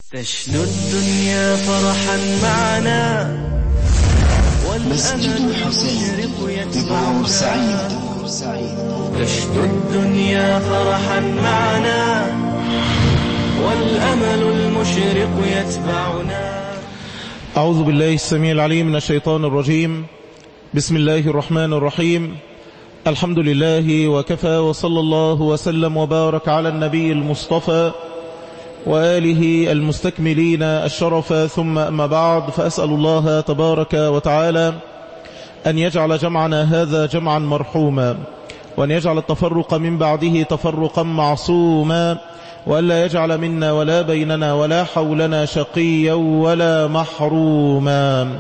تشنو الدنيا فرحا معنا مسجد والأمل الحسين المشرق ببور يتبعنا سعيد تشنو الدنيا فرحا معنا والأمل المشرق يتبعنا أعوذ بالله السميع العليم من الشيطان الرجيم بسم الله الرحمن الرحيم الحمد لله وكفى وصلى الله وسلم وبارك على النبي المصطفى وآله المستكملين الشرف ثم أما بعد فأسأل الله تبارك وتعالى أن يجعل جمعنا هذا جمعا مرحوما وأن يجعل التفرق من بعده تفرقا معصوما وألا يجعل منا ولا بيننا ولا حولنا شقيا ولا محروما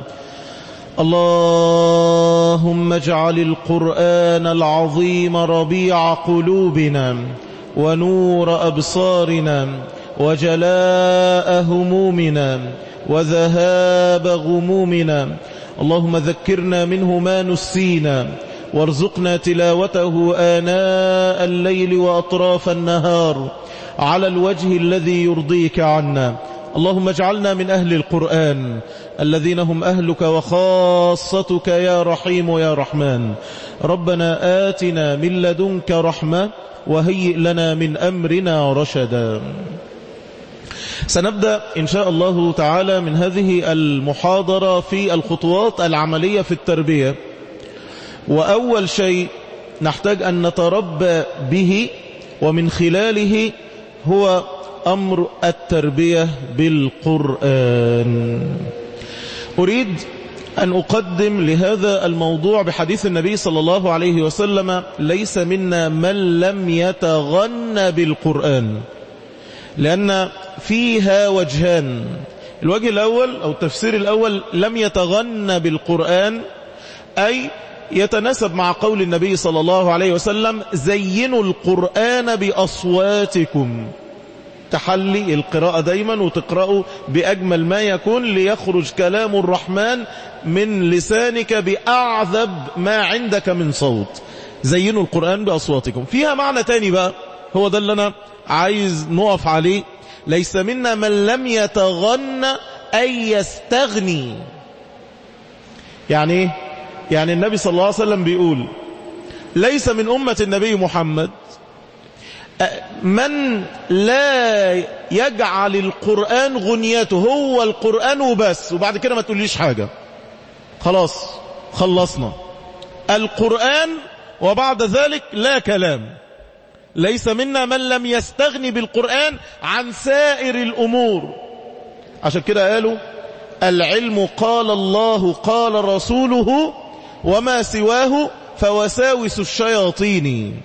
اللهم اجعل القرآن العظيم ربيع قلوبنا ونور أبصارنا وجلاء همومنا وذهاب غمومنا اللهم ذكرنا منه ما نسينا وارزقنا تلاوته آناء الليل وأطراف النهار على الوجه الذي يرضيك عنا اللهم اجعلنا من أهل القرآن الذين هم أهلك وخاصتك يا رحيم يا رحمن ربنا آتنا من لدنك رحمة وهيئ لنا من أمرنا رشدا سنبدأ إن شاء الله تعالى من هذه المحاضرة في الخطوات العملية في التربية وأول شيء نحتاج أن نتربى به ومن خلاله هو أمر التربية بالقرآن أريد أن أقدم لهذا الموضوع بحديث النبي صلى الله عليه وسلم ليس منا من لم يتغنى بالقرآن لأن فيها وجهان الوجه الأول أو التفسير الأول لم يتغنى بالقرآن أي يتناسب مع قول النبي صلى الله عليه وسلم زينوا القرآن بأصواتكم تحلي القراءة دايما وتقرأوا بأجمل ما يكون ليخرج كلام الرحمن من لسانك بأعذب ما عندك من صوت زينوا القرآن بأصواتكم فيها معنى تاني بقى هو ده اللي أنا عايز نقف عليه ليس منا من لم يتغنى أي يستغني يعني ايه يعني النبي صلى الله عليه وسلم بيقول ليس من أمة النبي محمد من لا يجعل القرآن غنيته هو القرآن وبس وبعد كده ما تقوليش حاجة خلاص خلصنا القرآن وبعد ذلك لا كلام ليس منا من لم يستغني بالقرآن عن سائر الأمور عشان كده قالوا العلم قال الله قال رسوله وما سواه فوساوس الشياطين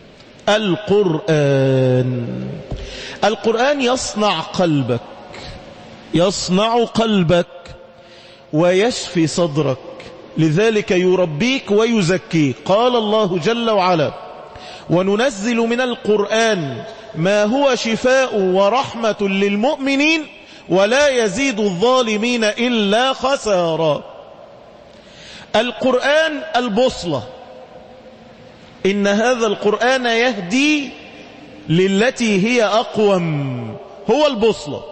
القرآن القرآن يصنع قلبك يصنع قلبك ويشفي صدرك لذلك يربيك ويزكيك قال الله جل وعلا وننزل من القرآن ما هو شفاء ورحمة للمؤمنين ولا يزيد الظالمين إلا خسارا القرآن البصلة إن هذا القرآن يهدي للتي هي أقوم هو البصلة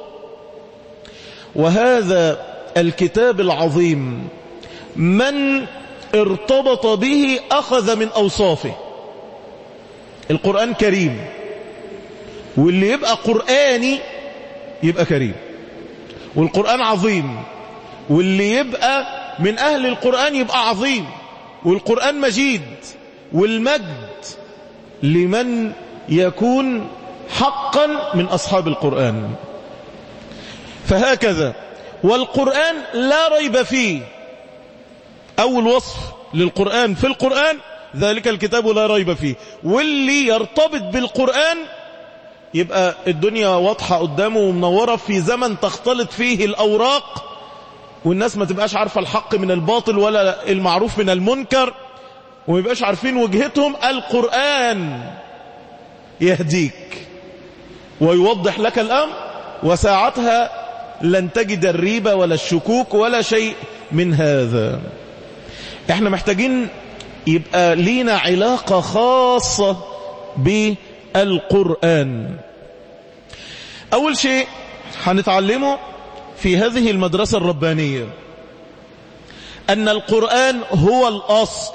وهذا الكتاب العظيم من ارتبط به أخذ من أوصافه القرآن كريم واللي يبقى قرآني يبقى كريم والقرآن عظيم واللي يبقى من أهل القرآن يبقى عظيم والقرآن مجيد والمجد لمن يكون حقا من أصحاب القرآن فهكذا والقرآن لا ريب فيه أول وصف للقرآن في القرآن ذلك الكتاب لا ريب فيه واللي يرتبط بالقرآن يبقى الدنيا واضحة قدامه ومنورة في زمن تختلط فيه الأوراق والناس ما تبقاش عارفة الحق من الباطل ولا المعروف من المنكر وما يبقاش عارفين وجهتهم القرآن يهديك ويوضح لك الأمر وساعتها لن تجد الريبة ولا الشكوك ولا شيء من هذا احنا محتاجين يبقى لينا علاقة خاصة بالقرآن أول شيء هنتعلمه في هذه المدرسة الربانية أن القرآن هو الأصل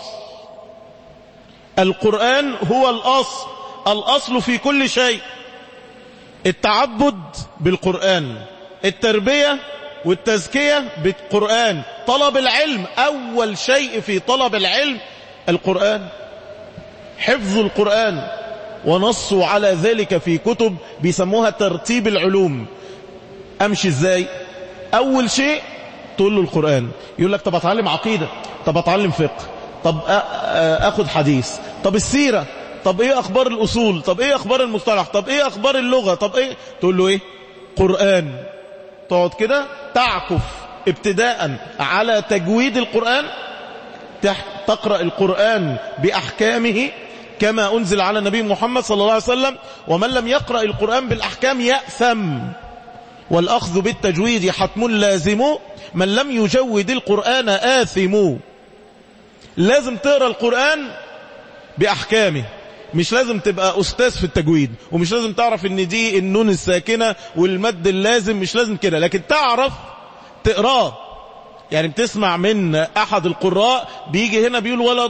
القرآن هو الأصل الأصل في كل شيء التعبد بالقرآن التربية والتزكية بالقرآن طلب العلم أول شيء في طلب العلم القرآن حفظ القرآن ونصوا على ذلك في كتب بيسموها ترتيب العلوم أمشي إزاي أول شيء تقول له القرآن يقول لك طب أتعلم عقيدة طب أتعلم فقه طب أخذ حديث طب السيرة طب ايه اخبار الاصول طب ايه اخبار المصطلح طب ايه اخبار اللغة طب ايه تقول له ايه قرآن تقعد كده تعكف ابتداء على تجويد القرآن تقرأ القرآن بأحكامه كما أنزل على النبي محمد صلى الله عليه وسلم ومن لم يقرأ القرآن بالأحكام يأثم والأخذ بالتجويد حتم لازم من لم يجود القرآن آثم لازم تقرأ القرآن بأحكامه مش لازم تبقى أستاذ في التجويد ومش لازم تعرف ان دي النون الساكنة والمد اللازم مش لازم كده لكن تعرف تقراه يعني بتسمع من أحد القراء بيجي هنا بيقول ولا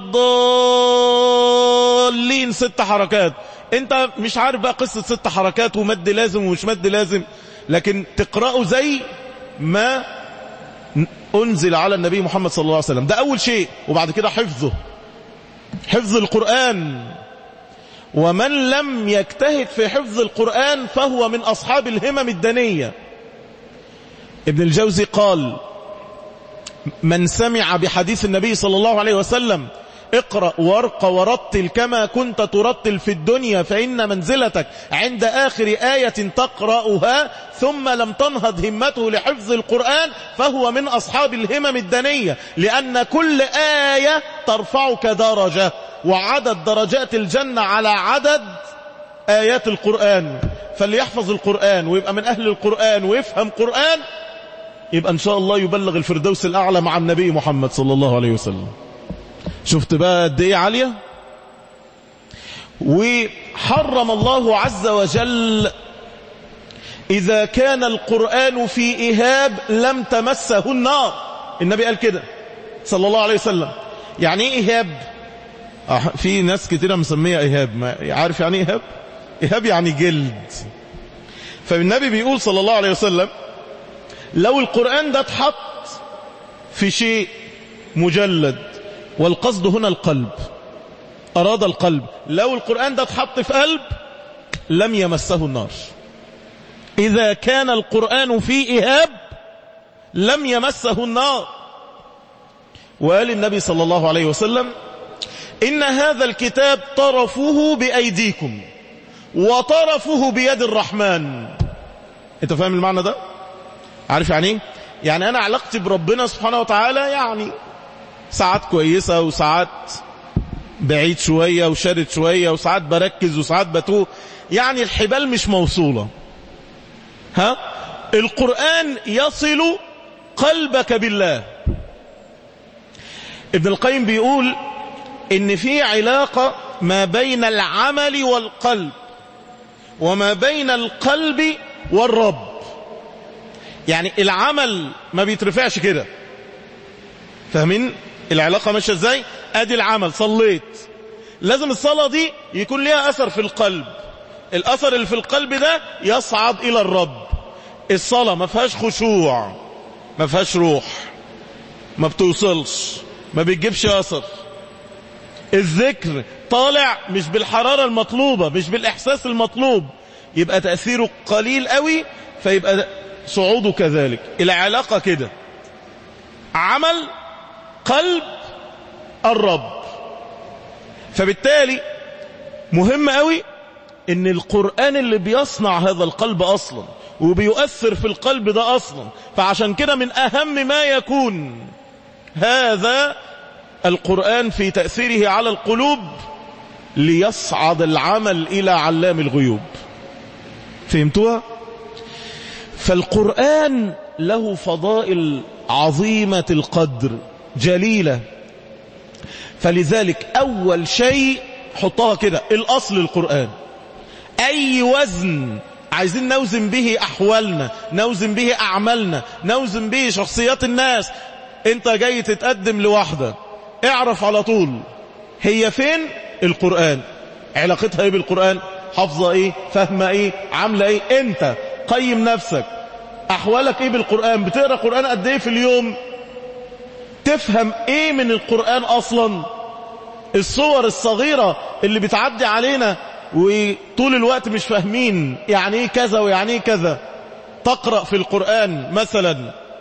الضالين ست حركات انت مش عارف بقى قصة ست حركات ومد لازم ومش مد لازم لكن تقرأه زي ما أنزل على النبي محمد صلى الله عليه وسلم ده أول شيء وبعد كده حفظه حفظ القرآن ومن لم يجتهد في حفظ القرآن فهو من أصحاب الهمم الدنية ابن الجوزي قال من سمع بحديث النبي صلى الله عليه وسلم اقرأ وارق ورتل كما كنت ترتل في الدنيا فإن منزلتك عند آخر آية تقرأها ثم لم تنهض همته لحفظ القرآن فهو من أصحاب الهمم الدنية لأن كل آية ترفعك درجة وعدد درجات الجنة على عدد آيات القرآن فليحفظ القرآن ويبقى من أهل القرآن ويفهم قرآن يبقى إن شاء الله يبلغ الفردوس الأعلى مع النبي محمد صلى الله عليه وسلم شفت بقى قد ايه عالية وحرم الله عز وجل إذا كان القرآن في إهاب لم تمسه النار النبي قال كده صلى الله عليه وسلم يعني ايه إهاب في ناس كتيرة مسمية إهاب ما عارف يعني إهاب إهاب يعني جلد فالنبي بيقول صلى الله عليه وسلم لو القرآن ده اتحط في شيء مجلد والقصد هنا القلب أراد القلب لو القرآن ده اتحط في قلب لم يمسه النار إذا كان القرآن في إهاب لم يمسه النار وقال النبي صلى الله عليه وسلم إن هذا الكتاب طرفه بأيديكم وطرفه بيد الرحمن انت فاهم المعنى ده عارف يعني ايه يعني انا علاقتي بربنا سبحانه وتعالى يعني ساعات كويسة وساعات بعيد شوية وشارد شوية وساعات بركز وساعات بتوه يعني الحبال مش موصولة ها القرآن يصل قلبك بالله ابن القيم بيقول ان في علاقة ما بين العمل والقلب وما بين القلب والرب يعني العمل ما بيترفعش كده فاهمين العلاقة ماشية ازاي ادي العمل صليت لازم الصلاة دي يكون ليها اثر في القلب الاثر اللي في القلب ده يصعد الى الرب الصلاة ما فيهاش خشوع ما فيهاش روح ما بتوصلش ما بتجيبش اثر الذكر طالع مش بالحرارة المطلوبة مش بالاحساس المطلوب يبقى تأثيره قليل قوي فيبقى صعوده كذلك العلاقة كده عمل قلب الرب فبالتالي مهم قوي ان القرآن اللي بيصنع هذا القلب اصلا وبيؤثر في القلب ده اصلا فعشان كده من اهم ما يكون هذا القرآن في تأثيره على القلوب ليصعد العمل الى علام الغيوب فهمتوها فالقرآن له فضائل عظيمة القدر جليلة فلذلك أول شيء حطها كده الأصل القرآن أي وزن عايزين نوزن به أحوالنا نوزن به أعمالنا نوزن به شخصيات الناس انت جاي تتقدم لوحدة اعرف على طول هي فين القرآن علاقتها ايه بالقرآن حافظة ايه فاهمة ايه عاملة ايه انت قيم نفسك احوالك ايه بالقرآن بتقرأ قرآن قد ايه في اليوم تفهم ايه من القرآن اصلا الصور الصغيرة اللي بتعدي علينا وطول الوقت مش فاهمين يعني ايه كذا ويعني ايه كذا تقرأ في القرآن مثلا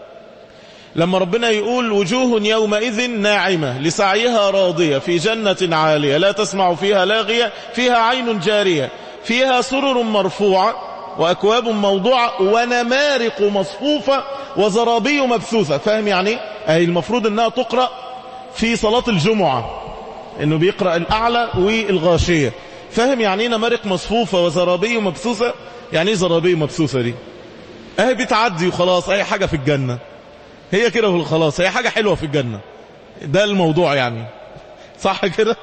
لما ربنا يقول وجوه يومئذ ناعمة لسعيها راضية في جنة عالية لا تسمع فيها لاغية فيها عين جارية فيها سرر مرفوعة وأكواب موضوعة ونمارق مصفوفة وزرابي مبثوثة فاهم يعني ايه؟ أي المفروض أنها تقرأ في صلاة الجمعة أنه بيقرأ الأعلى والغاشية فاهم يعني ايه نمارق مصفوفة وزرابي مبثوثة يعني ايه زرابي مبثوثة دي اهي بتعدي وخلاص اي حاجة في الجنة هي كده وخلاص هي حاجة حلوة في الجنة ده الموضوع يعني صح كده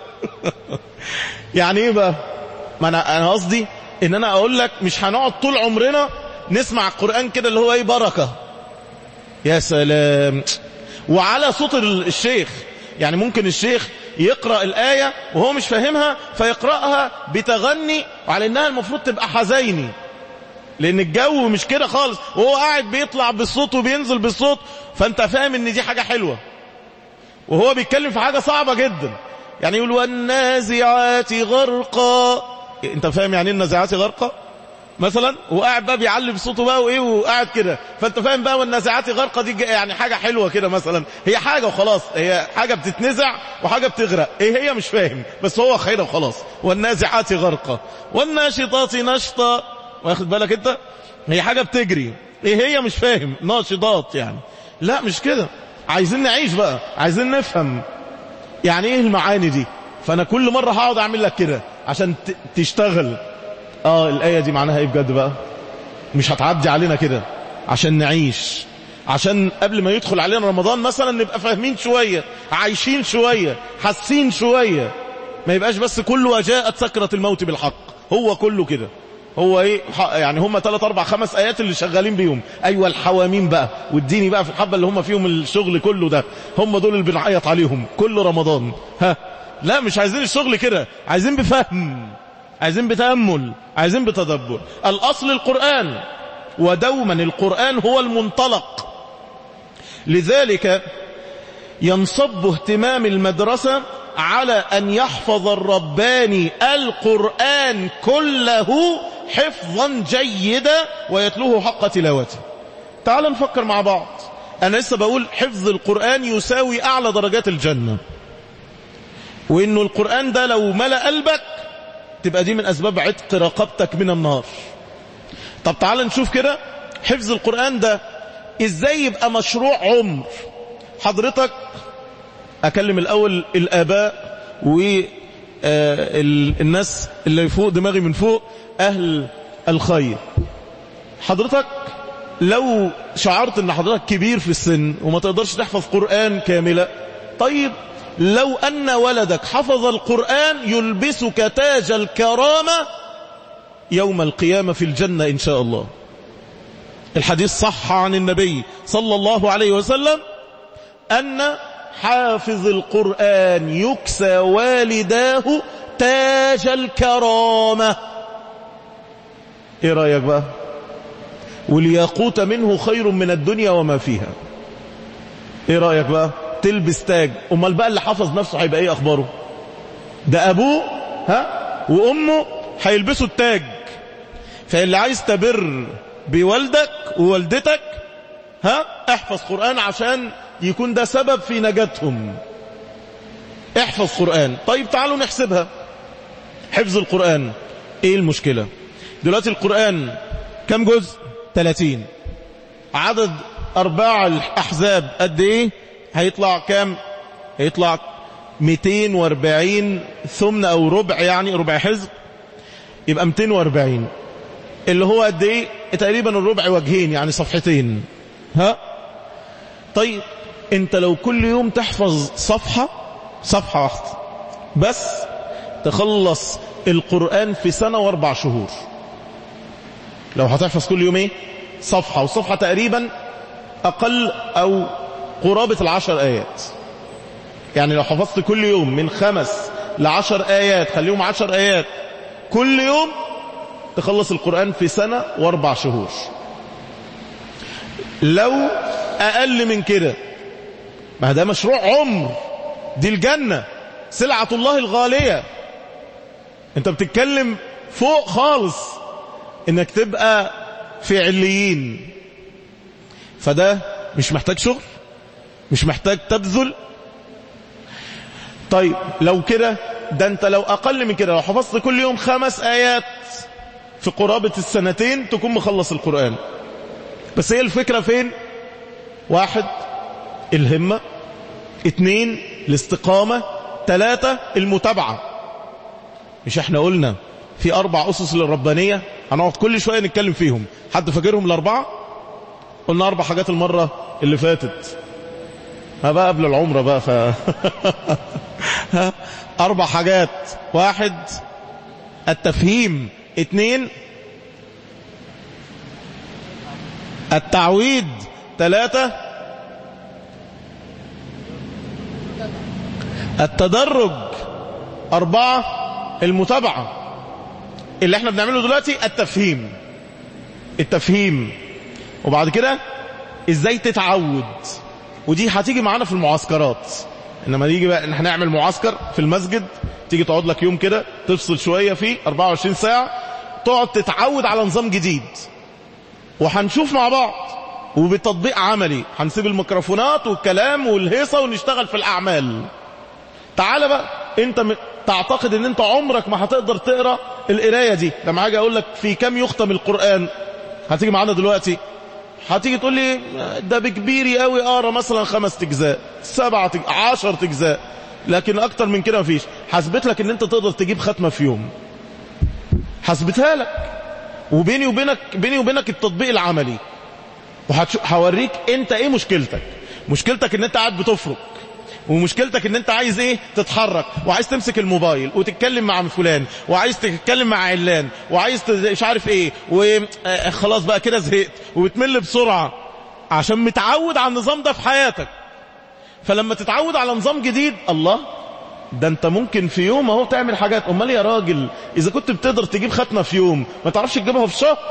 يعني ايه بقى ما انا انا قصدي ان انا اقول لك مش هنقعد طول عمرنا نسمع القرآن كده اللي هو ايه بركة يا سلام وعلى صوت الشيخ يعني ممكن الشيخ يقرأ الآية وهو مش فاهمها فيقرأها بتغني وعلى انها المفروض تبقى حزيني لان الجو مش كده خالص وهو قاعد بيطلع بالصوت وبينزل بالصوت فانت فاهم ان دي حاجة حلوة وهو بيتكلم في حاجة صعبة جدا يعني يقول والنازعات غرقا انت فاهم يعني ايه النازعات غرقا مثلا وقاعد بقى بيعلي بصوته بقى وايه وقاعد كده فانت فاهم بقى والنازعات غرقا دي يعني حاجة حلوة كده مثلا هي حاجة وخلاص هي حاجة بتتنزع وحاجة بتغرق ايه هي مش فاهم بس هو خير وخلاص والنازعات غرقا والناشطات نشطا واخد بالك انت هي حاجة بتجري ايه هي مش فاهم ناشطات يعني لا مش كده عايزين نعيش بقى عايزين نفهم يعني ايه المعاني دي فانا كل مرة هقعد اعمل لك كده عشان تشتغل اه الآية دي معناها ايه بجد بقى مش هتعدي علينا كده عشان نعيش عشان قبل ما يدخل علينا رمضان مثلا نبقى فاهمين شوية عايشين شوية حاسين شوية ما يبقاش بس كله وجاءت سكرة الموت بالحق هو كله كده هو ايه يعني هم 3 4 5 ايات اللي شغالين بيهم ايوه الحوامين بقى واديني بقى في الحبه اللي هم فيهم الشغل كله ده هم دول اللي بنعيط عليهم كل رمضان ها لا مش عايزين الشغل كده عايزين بفهم عايزين بتامل عايزين بتدبر الاصل القران ودوما القران هو المنطلق لذلك ينصب اهتمام المدرسه على أن يحفظ الرباني القرآن كله حفظا جيدا ويتلوه حق تلاوته تعال نفكر مع بعض أنا لسه بقول حفظ القرآن يساوي أعلى درجات الجنة وإنه القرآن ده لو ملأ قلبك تبقى دي من أسباب عتق رقبتك من النار طب تعال نشوف كده حفظ القرآن ده إزاي يبقى مشروع عمر حضرتك أكلم الأول الآباء والناس اللي فوق دماغي من فوق أهل الخير حضرتك لو شعرت ان حضرتك كبير في السن وما تقدرش تحفظ قرآن كاملة طيب لو أن ولدك حفظ القرآن يلبسك تاج الكرامة يوم القيامة في الجنة إن شاء الله الحديث صح عن النبي صلى الله عليه وسلم أن حافظ القرآن يكسى والداه تاج الكرامة ايه رأيك بقى والياقوت منه خير من الدنيا وما فيها ايه رأيك بقى تلبس تاج امال بقى اللي حفظ نفسه هيبقى ايه اخباره ده ابوه ها وامه هيلبسوا التاج فاللي عايز تبر بوالدك ووالدتك ها احفظ قرآن عشان يكون ده سبب في نجاتهم احفظ قرآن طيب تعالوا نحسبها حفظ القرآن ايه المشكلة دلوقتي القرآن كم جزء 30 عدد ارباع الاحزاب قد ايه هيطلع كام هيطلع 240 ثمن او ربع يعني ربع حزب يبقى 240 اللي هو قد ايه تقريبا الربع وجهين يعني صفحتين ها طيب انت لو كل يوم تحفظ صفحة صفحة واحدة بس تخلص القرآن في سنة واربع شهور لو هتحفظ كل يوم ايه صفحة والصفحة تقريبا اقل او قرابة العشر ايات يعني لو حفظت كل يوم من خمس لعشر ايات خليهم عشر ايات كل يوم تخلص القرآن في سنة واربع شهور لو اقل من كده ما ده مشروع عمر دي الجنة سلعة الله الغالية انت بتتكلم فوق خالص انك تبقى في عليين فده مش محتاج شغل مش محتاج تبذل طيب لو كده ده انت لو اقل من كده لو حفظت كل يوم خمس ايات في قرابة السنتين تكون مخلص القرآن بس هي الفكرة فين واحد الهمة اتنين الاستقامة تلاتة المتابعة مش احنا قلنا في اربع اسس للربانية هنقعد كل شوية نتكلم فيهم حد فاكرهم الاربعة قلنا اربع حاجات المرة اللي فاتت ما بقى قبل العمرة بقى ف... اربع حاجات واحد التفهيم اتنين التعويد ثلاثة التدرج أربعة المتابعة اللي احنا بنعمله دلوقتي التفهيم التفهيم وبعد كده ازاي تتعود ودي هتيجي معانا في المعسكرات انما يجي بقى ان احنا نعمل معسكر في المسجد تيجي تقعد لك يوم كده تفصل شوية فيه 24 ساعة تقعد تتعود على نظام جديد وهنشوف مع بعض وبتطبيق عملي هنسيب الميكروفونات والكلام والهيصة ونشتغل في الأعمال تعال بقى انت م... تعتقد ان انت عمرك ما هتقدر تقرأ القراية دي لما هاجي اقول لك في كم يختم القرآن هتيجي معانا دلوقتي هتيجي تقول لي ده بكبيري قوي اقرا مثلا خمس تجزاء سبعة تج... عشر تجزاء لكن اكتر من كده مفيش حسبت لك ان انت تقدر تجيب ختمة في يوم حسبتها لك وبيني وبينك بيني وبينك التطبيق العملي وهوريك انت ايه مشكلتك مشكلتك ان انت قاعد بتفرق ومشكلتك ان انت عايز ايه تتحرك وعايز تمسك الموبايل وتتكلم مع فلان وعايز تتكلم مع علان وعايز مش عارف ايه وخلاص بقى كده زهقت وبتمل بسرعة عشان متعود على النظام ده في حياتك فلما تتعود على نظام جديد الله ده انت ممكن في يوم اهو تعمل حاجات امال يا راجل اذا كنت بتقدر تجيب ختمة في يوم ما تعرفش تجيبها في شهر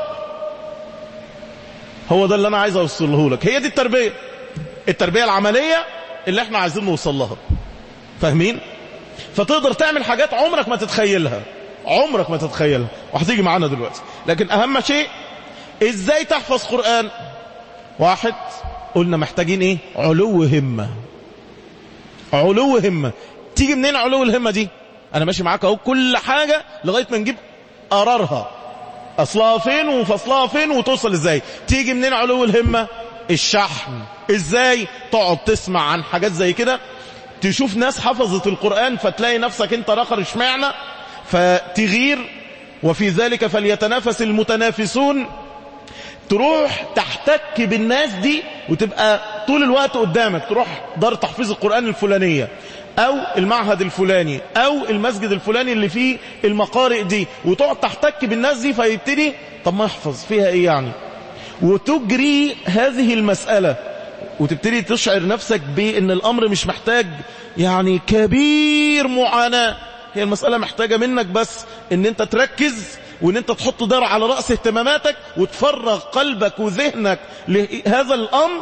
هو ده اللي انا عايز اوصله لك هي دي التربية التربية العملية اللي احنا عايزين نوصل لها فاهمين فتقدر تعمل حاجات عمرك ما تتخيلها عمرك ما تتخيلها وهتيجي معانا دلوقتي لكن اهم شيء ازاي تحفظ قرآن واحد قلنا محتاجين ايه علو همة علو همة تيجي منين علو الهمة دي انا ماشي معاك اهو كل حاجة لغاية ما نجيب قرارها اصلها فين وفصلها فين وتوصل ازاي تيجي منين علو الهمة الشحن ازاي تقعد تسمع عن حاجات زي كده تشوف ناس حفظت القرآن فتلاقي نفسك انت رخر اشمعنى فتغير وفي ذلك فليتنافس المتنافسون تروح تحتك بالناس دي وتبقى طول الوقت قدامك تروح دار تحفيظ القرآن الفلانية او المعهد الفلاني او المسجد الفلاني اللي فيه المقارئ دي وتقعد تحتك بالناس دي فيبتدي طب ما يحفظ فيها ايه يعني وتجري هذه المسألة وتبتدي تشعر نفسك بان الامر مش محتاج يعني كبير معاناة هي المسألة محتاجة منك بس ان انت تركز وان انت تحط دار على رأس اهتماماتك وتفرغ قلبك وذهنك لهذا الامر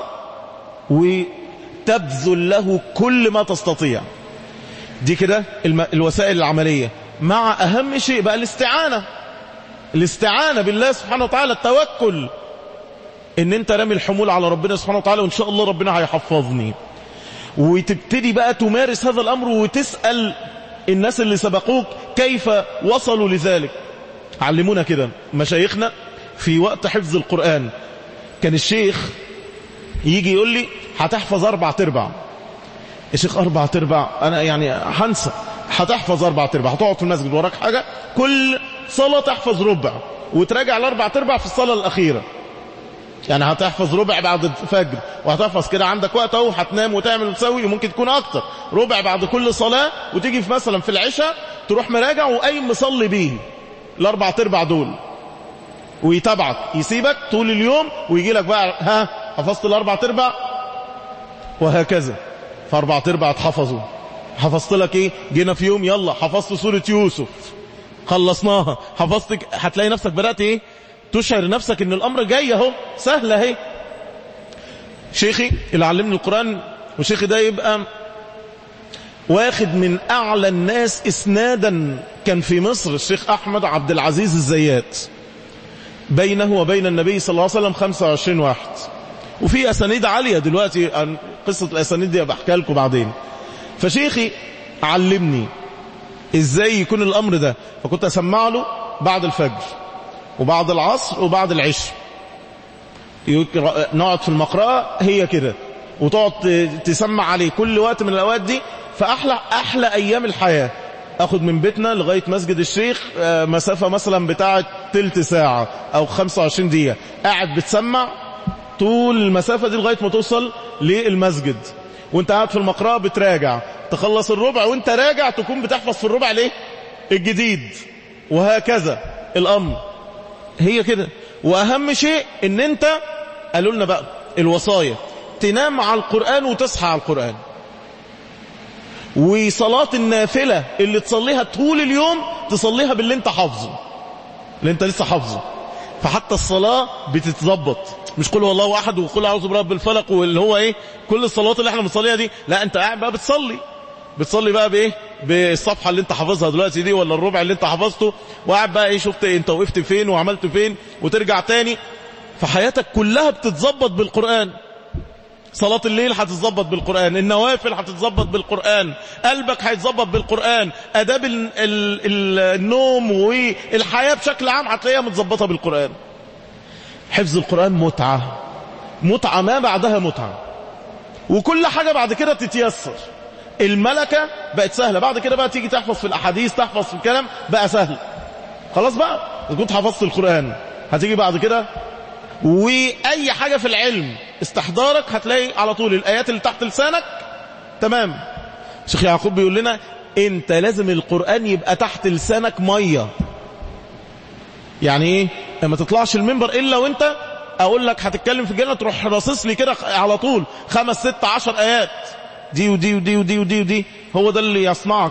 وتبذل له كل ما تستطيع دي كده الوسائل العملية مع اهم شيء بقى الاستعانة الاستعانة بالله سبحانه وتعالى التوكل ان انت رامي الحمول على ربنا سبحانه وتعالى وان شاء الله ربنا هيحفظني وتبتدي بقى تمارس هذا الامر وتسأل الناس اللي سبقوك كيف وصلوا لذلك علمونا كده مشايخنا في وقت حفظ القرآن كان الشيخ يجي يقول لي هتحفظ اربع تربع الشيخ اربع تربع انا يعني هنسى هتحفظ اربع تربع هتقعد في المسجد وراك حاجة كل صلاة تحفظ ربع وتراجع الاربع تربع في الصلاة الاخيرة يعني هتحفظ ربع بعد الفجر وهتحفظ كده عندك وقت اهو هتنام وتعمل وتسوي وممكن تكون اكتر ربع بعد كل صلاة وتيجي في مثلا في العشاء تروح مراجع وقايم مصلي بيه الاربع تربع دول ويتابعك يسيبك طول اليوم ويجي لك بقى ها حفظت الاربع تربع وهكذا فاربع تربع اتحفظوا حفظت لك ايه جينا في يوم يلا حفظت سورة يوسف خلصناها حفظت هتلاقي نفسك بدأت ايه تشعر نفسك ان الامر جاي اهو سهل اهي شيخي اللي علمني القرآن وشيخي ده يبقى واخد من اعلى الناس اسنادا كان في مصر الشيخ احمد عبد العزيز الزيات بينه وبين النبي صلى الله عليه وسلم 25 واحد وفي اسانيد عالية دلوقتي عن قصة الاسانيد دي بحكي لكم بعدين فشيخي علمني ازاي يكون الامر ده فكنت اسمع له بعد الفجر وبعد العصر وبعد العشاء نقعد في المقرأة هي كده وتقعد تسمع عليه كل وقت من الاوقات دي فاحلى احلى ايام الحياة اخد من بيتنا لغاية مسجد الشيخ مسافة مثلا بتاعة تلت ساعة او 25 دقيقة قاعد بتسمع طول المسافة دي لغاية ما توصل للمسجد وانت قاعد في المقرأة بتراجع تخلص الربع وانت راجع تكون بتحفظ في الربع ليه الجديد وهكذا الامر هي كده واهم شيء ان انت قالوا لنا بقى الوصايا تنام على القرآن وتصحى على القرآن وصلاة النافلة اللي تصليها طول اليوم تصليها باللي انت حافظه اللي انت لسه حافظه فحتى الصلاة بتتظبط مش قل والله احد وقل اعوذ برب الفلق واللي هو ايه كل الصلوات اللي احنا بنصليها دي لا انت قاعد بقى بتصلي بتصلي بقى بايه بالصفحة اللي انت حافظها دلوقتي دي ولا الربع اللي انت حفظته وقاعد بقى ايه شفت ايه انت وقفت فين وعملت فين وترجع تاني فحياتك كلها بتتظبط بالقرآن صلاة الليل هتتظبط بالقرآن النوافل هتتظبط بالقرآن قلبك هيتظبط بالقرآن أداب ال ال ال النوم والحياة بشكل عام هتلاقيها متظبطة بالقرآن حفظ القرآن متعة متعة ما بعدها متعة وكل حاجة بعد كده تتيسر الملكة بقت سهلة بعد كده بقى تيجي تحفظ في الأحاديث تحفظ في الكلام بقى سهل خلاص بقى إذا كنت حفظت القرآن هتيجي بعد كده وأي حاجة في العلم استحضارك هتلاقي على طول الآيات اللي تحت لسانك تمام شيخ يعقوب بيقول لنا انت لازم القرآن يبقى تحت لسانك مية يعني ايه ما تطلعش المنبر الا وانت اقول لك هتتكلم في الجنة تروح راصص لي كده على طول خمس ست عشر ايات دي ودي ودي ودي ودي ودي هو ده اللي يصنعك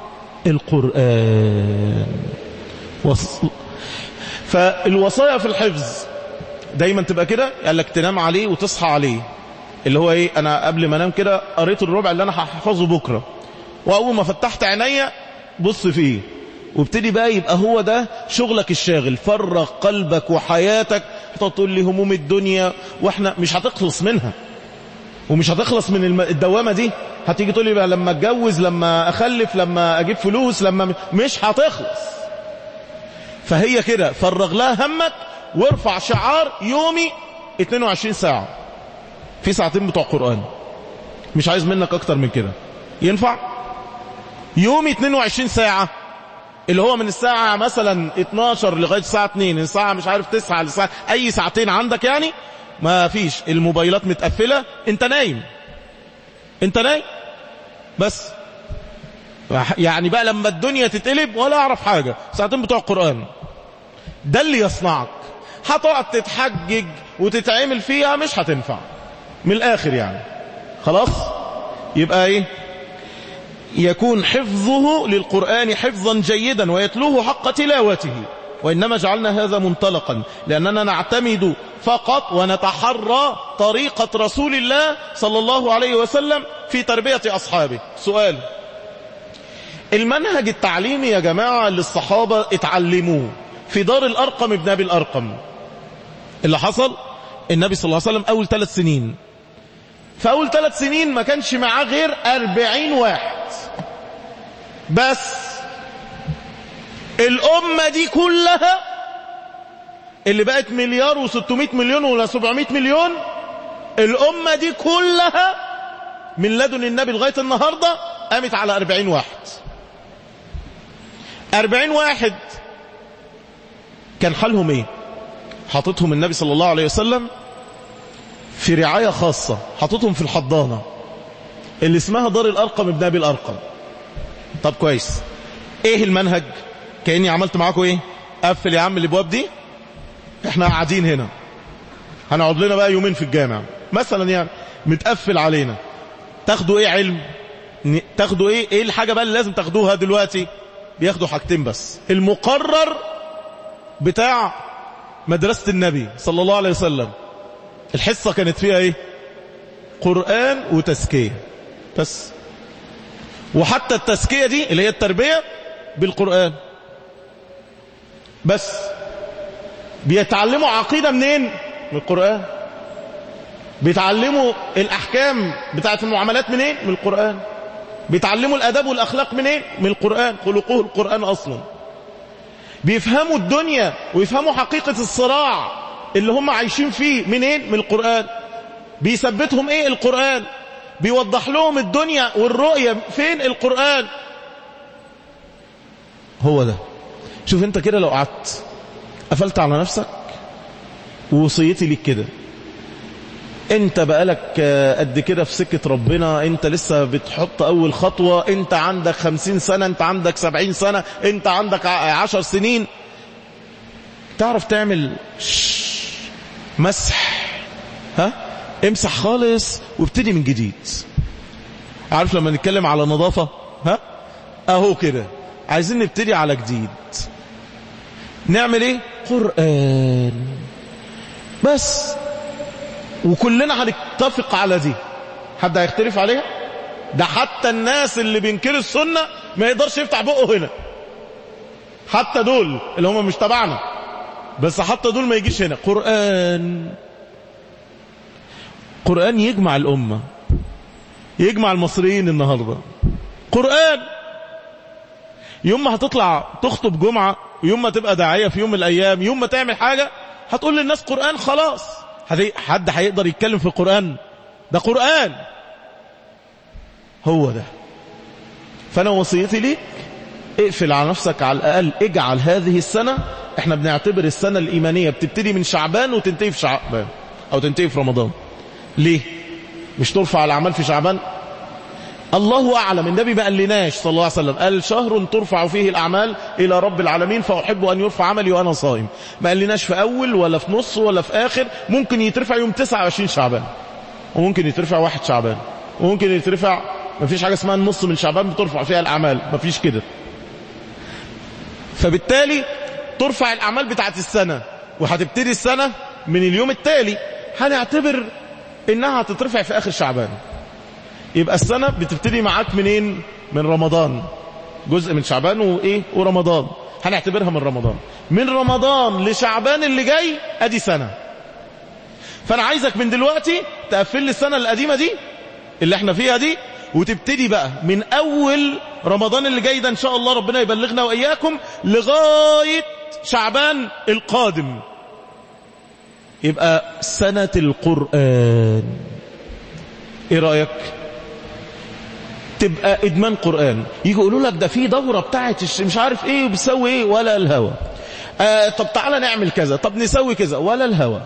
القرآن وص... فالوصايا في الحفظ دايما تبقى كده قال لك تنام عليه وتصحى عليه اللي هو ايه انا قبل ما انام كده قريت الربع اللي انا هحفظه بكرة واول ما فتحت عينيا بص فيه وابتدي بقى يبقى هو ده شغلك الشاغل فرغ قلبك وحياتك هتقعد تقول لي هموم الدنيا واحنا مش هتخلص منها ومش هتخلص من الدوامة دي هتيجي تقول لي بقى لما اتجوز لما اخلف لما اجيب فلوس لما مش هتخلص فهي كده فرغ لها همك وارفع شعار يومي 22 ساعة في ساعتين بتوع قرآن مش عايز منك اكتر من كده ينفع يومي 22 ساعة اللي هو من الساعة مثلا 12 لغاية الساعة 2 الساعة مش عارف 9 لساعة اي ساعتين عندك يعني ما فيش الموبايلات متقفلة انت نايم انت نايم بس يعني بقى لما الدنيا تتقلب ولا اعرف حاجة ساعتين بتوع القرآن ده اللي يصنعك هتقعد تتحجج وتتعامل فيها مش هتنفع من الاخر يعني خلاص يبقى ايه يكون حفظه للقرآن حفظا جيدا ويتلوه حق تلاوته وإنما جعلنا هذا منطلقا لأننا نعتمد فقط ونتحرى طريقة رسول الله صلى الله عليه وسلم في تربية أصحابه سؤال المنهج التعليمي يا جماعة اللي الصحابة اتعلموه في دار الأرقم ابن أبي الأرقم اللي حصل النبي صلى الله عليه وسلم أول ثلاث سنين في أول ثلاث سنين ما كانش معاه غير أربعين واحد بس الأمة دي كلها اللي بقت مليار وستمائة مليون ولا سبعمائة مليون الأمة دي كلها من لدن النبي لغاية النهاردة قامت على أربعين واحد أربعين واحد كان حالهم ايه حاططهم النبي صلى الله عليه وسلم في رعاية خاصة حاططهم في الحضانة اللي اسمها دار الأرقم ابن أبي الأرقم طب كويس ايه المنهج كأني عملت معاكم ايه قفل يا عم الابواب دي احنا قاعدين هنا هنقعد لنا بقى يومين في الجامع مثلا يعني متقفل علينا تاخدوا ايه علم ن- تاخدوا ايه ايه الحاجة بقى اللي لازم تاخدوها دلوقتي بياخدوا حاجتين بس المقرر بتاع مدرسة النبي صلى الله عليه وسلم الحصة كانت فيها ايه قرآن وتزكية بس وحتى التزكية دي اللي هي التربية بالقرآن بس بيتعلموا عقيدة منين من القرآن بيتعلموا الأحكام بتاعت المعاملات منين من القرآن بيتعلموا الأدب والأخلاق منين من القرآن خلقوه القرآن أصلا بيفهموا الدنيا ويفهموا حقيقة الصراع اللي هم عايشين فيه منين من القرآن بيثبتهم ايه القرآن بيوضح لهم الدنيا والرؤية فين القرآن هو ده شوف انت كده لو قعدت قفلت على نفسك ووصيتي ليك كده انت بقالك آه، قد كده في سكة ربنا انت لسه بتحط اول خطوة انت عندك خمسين سنة انت عندك سبعين سنة انت عندك ع- عشر سنين تعرف تعمل شش، مسح ها امسح خالص وابتدي من جديد عارف لما نتكلم على نظافة ها اهو كده عايزين نبتدي على جديد نعمل ايه قرآن بس وكلنا هنتفق على دي حد هيختلف عليها ده حتى الناس اللي بينكروا السنة ما يقدرش يفتح بقه هنا حتى دول اللي هم مش تبعنا بس حتى دول ما يجيش هنا قرآن قرآن يجمع الأمة يجمع المصريين النهاردة قرآن يوم ما هتطلع تخطب جمعة ويوم ما تبقى داعية في يوم من الأيام يوم ما تعمل حاجة هتقول للناس قرآن خلاص هت- حد هيقدر يتكلم في القرآن ده قرآن هو ده فأنا وصيتي ليك اقفل على نفسك على الأقل اجعل هذه السنة احنا بنعتبر السنة الإيمانية بتبتدي من شعبان وتنتهي في شعبان أو تنتهي في رمضان ليه مش ترفع الأعمال في شعبان الله أعلم النبي ما قالناش صلى الله عليه وسلم قال شهر ترفع فيه الأعمال إلى رب العالمين فأحب أن يرفع عملي وأنا صائم ما قالناش في أول ولا في نص ولا في آخر ممكن يترفع يوم 29 شعبان وممكن يترفع واحد شعبان وممكن يترفع ما فيش حاجة اسمها النص من شعبان بترفع فيها الأعمال ما فيش كده فبالتالي ترفع الأعمال بتاعت السنة وهتبتدي السنة من اليوم التالي هنعتبر إنها هتترفع في آخر شعبان يبقى السنة بتبتدي معاك منين من رمضان جزء من شعبان وإيه ورمضان هنعتبرها من رمضان من رمضان لشعبان اللي جاي أدي سنة فأنا عايزك من دلوقتي تقفل لي السنة القديمة دي اللي احنا فيها دي وتبتدي بقى من أول رمضان اللي جاي ده إن شاء الله ربنا يبلغنا وإياكم لغاية شعبان القادم يبقى سنة القرآن ايه رأيك تبقى ادمان قرآن يجي يقولوا لك ده في دورة بتاعت الش- مش عارف ايه وبتسوي ايه ولا الهوى آه طب تعالى نعمل كذا طب نسوي كذا ولا الهوى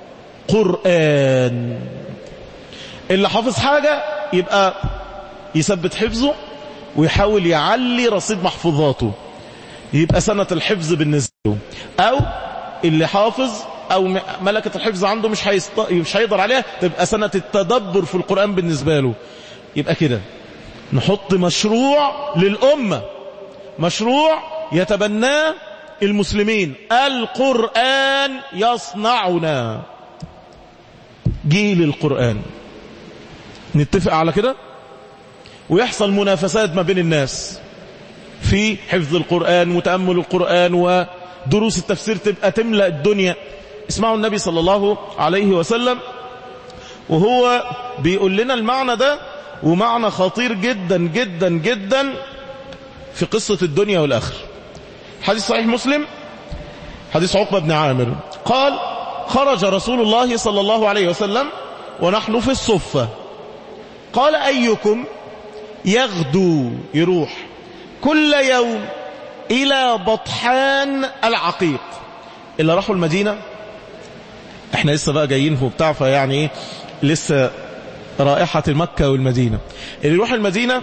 قرآن اللي حافظ حاجة يبقى يثبت حفظه ويحاول يعلي رصيد محفوظاته يبقى سنة الحفظ بالنسبة له أو اللي حافظ أو م- ملكة الحفظ عنده مش هيست... مش هيقدر عليها تبقى سنة التدبر في القرآن بالنسبة له يبقى كده نحط مشروع للأمة مشروع يتبناه المسلمين القرآن يصنعنا جيل القرآن نتفق على كده ويحصل منافسات ما بين الناس في حفظ القرآن وتأمل القرآن ودروس التفسير تبقى تملأ الدنيا اسمعوا النبي صلى الله عليه وسلم وهو بيقول لنا المعنى ده ومعنى خطير جدا جدا جدا في قصة الدنيا والآخر حديث صحيح مسلم حديث عقبة بن عامر قال خرج رسول الله صلى الله عليه وسلم ونحن في الصفة قال أيكم يغدو يروح كل يوم إلى بطحان العقيق اللي راحوا المدينة احنا لسه بقى جايين وبتاع فيعني ايه لسه رائحة مكة والمدينة اللي يروح المدينة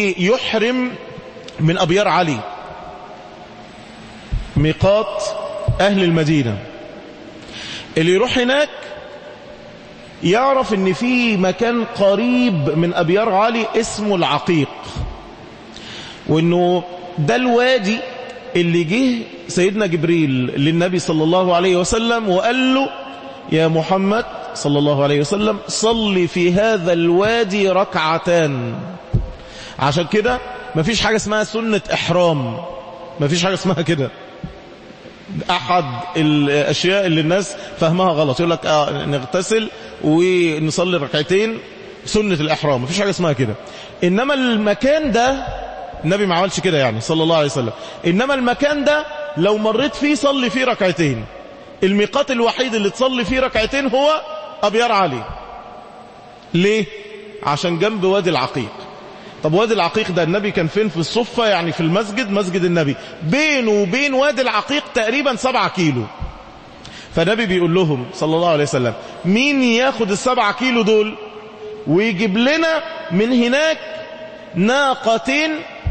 ويحرم من أبيار علي ميقات أهل المدينة اللي يروح هناك يعرف ان في مكان قريب من أبيار علي اسمه العقيق وانه ده الوادي اللي جه سيدنا جبريل للنبي صلى الله عليه وسلم وقال له يا محمد صلى الله عليه وسلم صل في هذا الوادي ركعتان عشان كده مفيش حاجة اسمها سنة إحرام مفيش حاجة اسمها كده أحد الأشياء اللي الناس فهمها غلط يقول لك آه نغتسل ونصلي ركعتين سنة الإحرام مفيش حاجة اسمها كده إنما المكان ده النبي ما عملش كده يعني صلى الله عليه وسلم إنما المكان ده لو مريت فيه صلي فيه ركعتين الميقات الوحيد اللي تصلي فيه ركعتين هو أبيار علي ليه؟ عشان جنب وادي العقيق طب وادي العقيق ده النبي كان فين في الصفة يعني في المسجد مسجد النبي بينه وبين وادي العقيق تقريبا سبعة كيلو فالنبي بيقول لهم صلى الله عليه وسلم مين ياخد السبعة كيلو دول ويجيب لنا من هناك ناقتين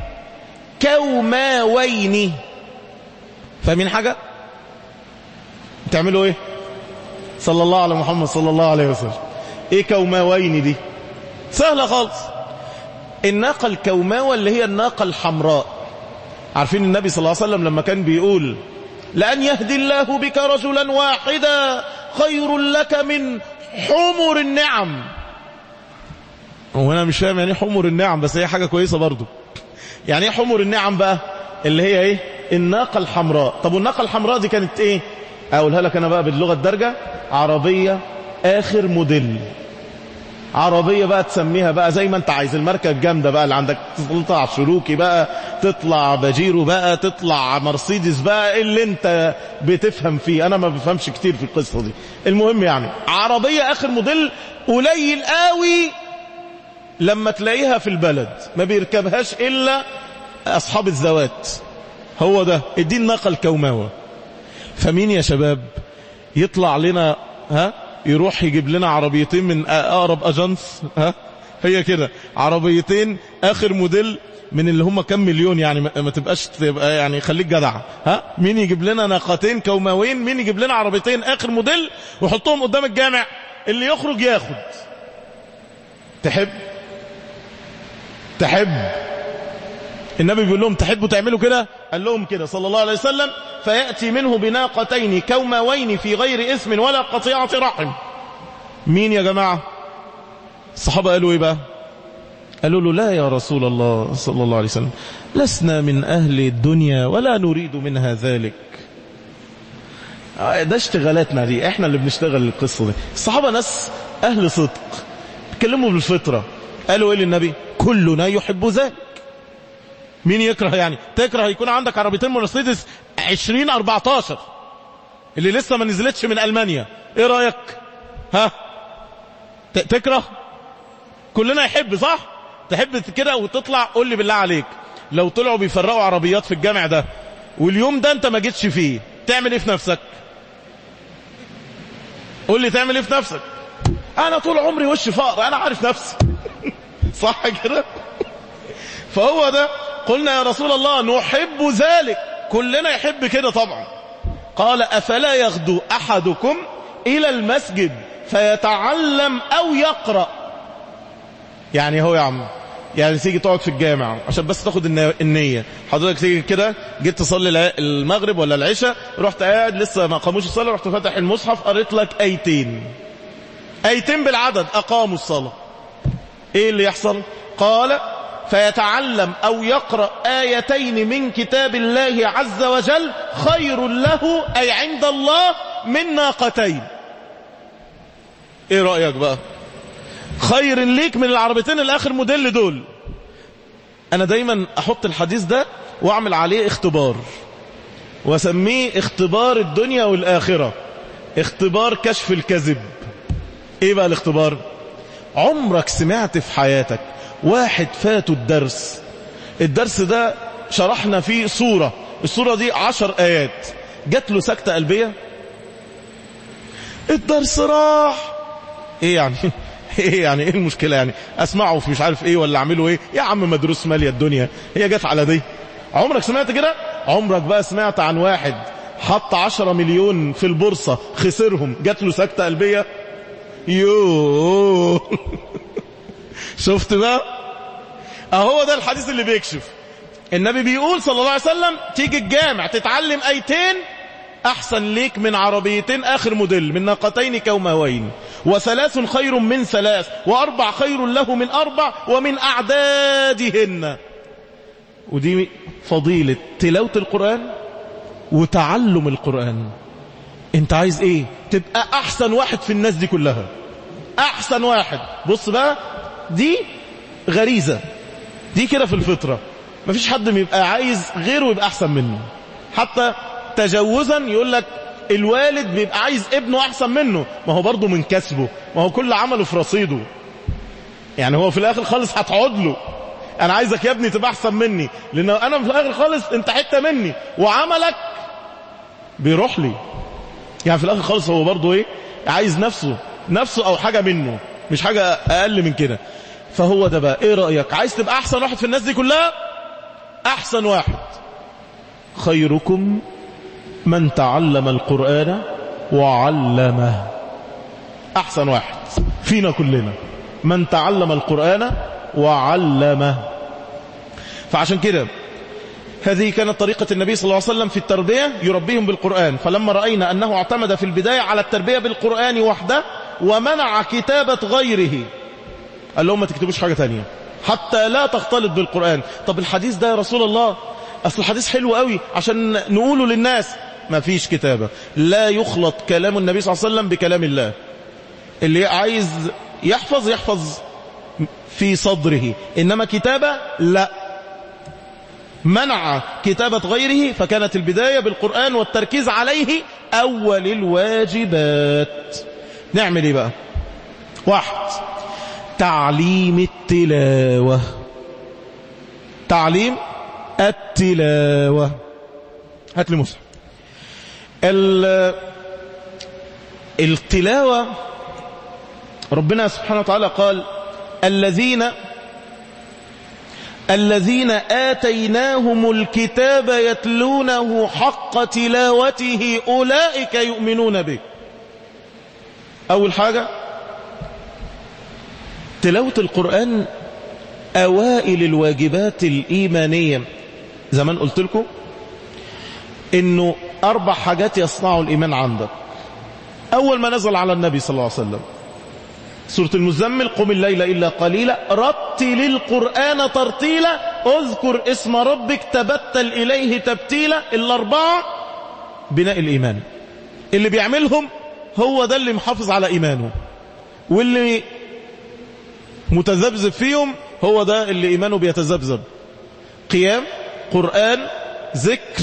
كوماوين فاهمين حاجة تعملوا ايه صلى الله على محمد صلى الله عليه وسلم ايه كوماوين دي سهلة خالص الناقة الكوماوة اللي هي الناقة الحمراء عارفين النبي صلى الله عليه وسلم لما كان بيقول لأن يهدي الله بك رجلا واحدا خير لك من حمر النعم هو انا مش فاهم يعني ايه حمر النعم بس هي حاجة كويسة برضو يعني ايه حمر النعم بقى اللي هي ايه الناقة الحمراء طب والناقة الحمراء دي كانت ايه اقولها لك انا بقى باللغة الدرجة عربية اخر موديل عربية بقى تسميها بقى زي ما انت عايز الماركة الجامدة بقى اللي عندك تطلع شروكي بقى تطلع باجيرو بقى تطلع مرسيدس بقى اللي انت بتفهم فيه انا ما بفهمش كتير في القصة دي المهم يعني عربية اخر موديل قليل قوي لما تلاقيها في البلد ما بيركبهاش الا اصحاب الذوات هو ده دي الناقة الكوماوة فمين يا شباب يطلع لنا ها يروح يجيب لنا عربيتين من اقرب اجانس ها هي كده عربيتين اخر موديل من اللي هم كم مليون يعني ما تبقاش تبقى يعني خليك جدع ها مين يجيب لنا ناقتين كوماوين مين يجيب لنا عربيتين اخر موديل ويحطهم قدام الجامع اللي يخرج ياخد تحب تحب النبي بيقول لهم تحبوا تعملوا كده قال لهم كده صلى الله عليه وسلم فيأتي منه بناقتين كوماوين في غير اسم ولا قطيعة رحم مين يا جماعة الصحابة قالوا ايه بقى قالوا له لا يا رسول الله صلى الله عليه وسلم لسنا من أهل الدنيا ولا نريد منها ذلك ده اشتغالاتنا دي احنا اللي بنشتغل القصة دي الصحابة ناس أهل صدق بيتكلموا بالفطرة قالوا ايه للنبي كلنا يحب ذلك مين يكره يعني تكره يكون عندك عربيتين مرسيدس 20 14 اللي لسه ما نزلتش من ألمانيا ايه رأيك ها تكره كلنا يحب صح تحب كده وتطلع قول لي بالله عليك لو طلعوا بيفرقوا عربيات في الجامع ده واليوم ده انت ما جيتش فيه تعمل ايه في نفسك قول لي تعمل ايه في نفسك انا طول عمري وش فقر انا عارف نفسي صح كده فهو ده قلنا يا رسول الله نحب ذلك كلنا يحب كده طبعا قال أفلا يغدو أحدكم إلى المسجد فيتعلم أو يقرأ يعني هو يا عم يعني تيجي تقعد في الجامع عشان بس تاخد النية حضرتك تيجي كده جيت تصلي المغرب ولا العشاء رحت قاعد لسه ما قاموش الصلاة رحت فاتح المصحف قريت لك ايتين ايتين بالعدد اقاموا الصلاة ايه اللي يحصل قال فيتعلم أو يقرأ آيتين من كتاب الله عز وجل خير له أي عند الله من ناقتين ايه رأيك بقى خير ليك من العربيتين الاخر موديل دول انا دايما احط الحديث ده واعمل عليه اختبار واسميه اختبار الدنيا والاخرة اختبار كشف الكذب ايه بقى الاختبار عمرك سمعت في حياتك واحد فاته الدرس الدرس ده شرحنا فيه صورة الصورة دي عشر آيات جات له سكتة قلبية الدرس راح ايه يعني ايه يعني ايه المشكلة يعني اسمعه في مش عارف ايه ولا اعمله ايه يا عم مدروس مالية الدنيا هي جت على دي عمرك سمعت كده عمرك بقى سمعت عن واحد حط عشرة مليون في البورصة خسرهم جات له سكتة قلبية يوه شفت بقى اهو ده الحديث اللي بيكشف النبي بيقول صلى الله عليه وسلم تيجي الجامع تتعلم ايتين احسن ليك من عربيتين اخر موديل من ناقتين كوماوين وثلاث خير من ثلاث واربع خير له من اربع ومن اعدادهن ودي فضيلة تلاوة القرآن وتعلم القرآن انت عايز ايه تبقى احسن واحد في الناس دي كلها احسن واحد بص بقى دي غريزة دي كده في الفطرة مفيش حد بيبقى عايز غيره يبقى احسن منه حتى تجوزا يقول لك الوالد بيبقى عايز ابنه احسن منه ما هو برضه من كسبه ما هو كل عمله في رصيده يعني هو في الاخر خالص هتعود له انا عايزك يا ابني تبقى احسن مني لان انا في الاخر خالص انت حته مني وعملك بيروح لي يعني في الاخر خالص هو برضه ايه عايز نفسه نفسه او حاجه منه مش حاجه اقل من كده فهو ده بقى ايه رايك عايز تبقى احسن واحد في الناس دي كلها احسن واحد خيركم من تعلم القرآن وعلمه أحسن واحد فينا كلنا من تعلم القرآن وعلمه فعشان كده هذه كانت طريقة النبي صلى الله عليه وسلم في التربية يربيهم بالقرآن فلما رأينا أنه اعتمد في البداية على التربية بالقرآن وحده ومنع كتابة غيره قال لهم ما تكتبوش حاجة تانية حتى لا تختلط بالقرآن طب الحديث ده يا رسول الله أصل الحديث حلو قوي عشان نقوله للناس ما فيش كتابة لا يخلط كلام النبي صلى الله عليه وسلم بكلام الله اللي عايز يحفظ يحفظ في صدره إنما كتابة لا منع كتابة غيره فكانت البداية بالقرآن والتركيز عليه أول الواجبات نعمل ايه بقى واحد تعليم التلاوة تعليم التلاوة هات لي مصحف التلاوة ربنا سبحانه وتعالى قال الذين الذين آتيناهم الكتاب يتلونه حق تلاوته أولئك يؤمنون به أول حاجة تلاوة القرآن أوائل الواجبات الإيمانية زمان قلت لكم إنه أربع حاجات يصنعوا الإيمان عندك أول ما نزل على النبي صلى الله عليه وسلم سورة المزمل قم الليل إلا قليلا رتل القرآن ترتيلا اذكر اسم ربك تبتل إليه تبتيلا الأربعة بناء الإيمان اللي بيعملهم هو ده اللي محافظ على إيمانه واللي متذبذب فيهم هو ده اللي إيمانه بيتذبذب قيام قرآن ذكر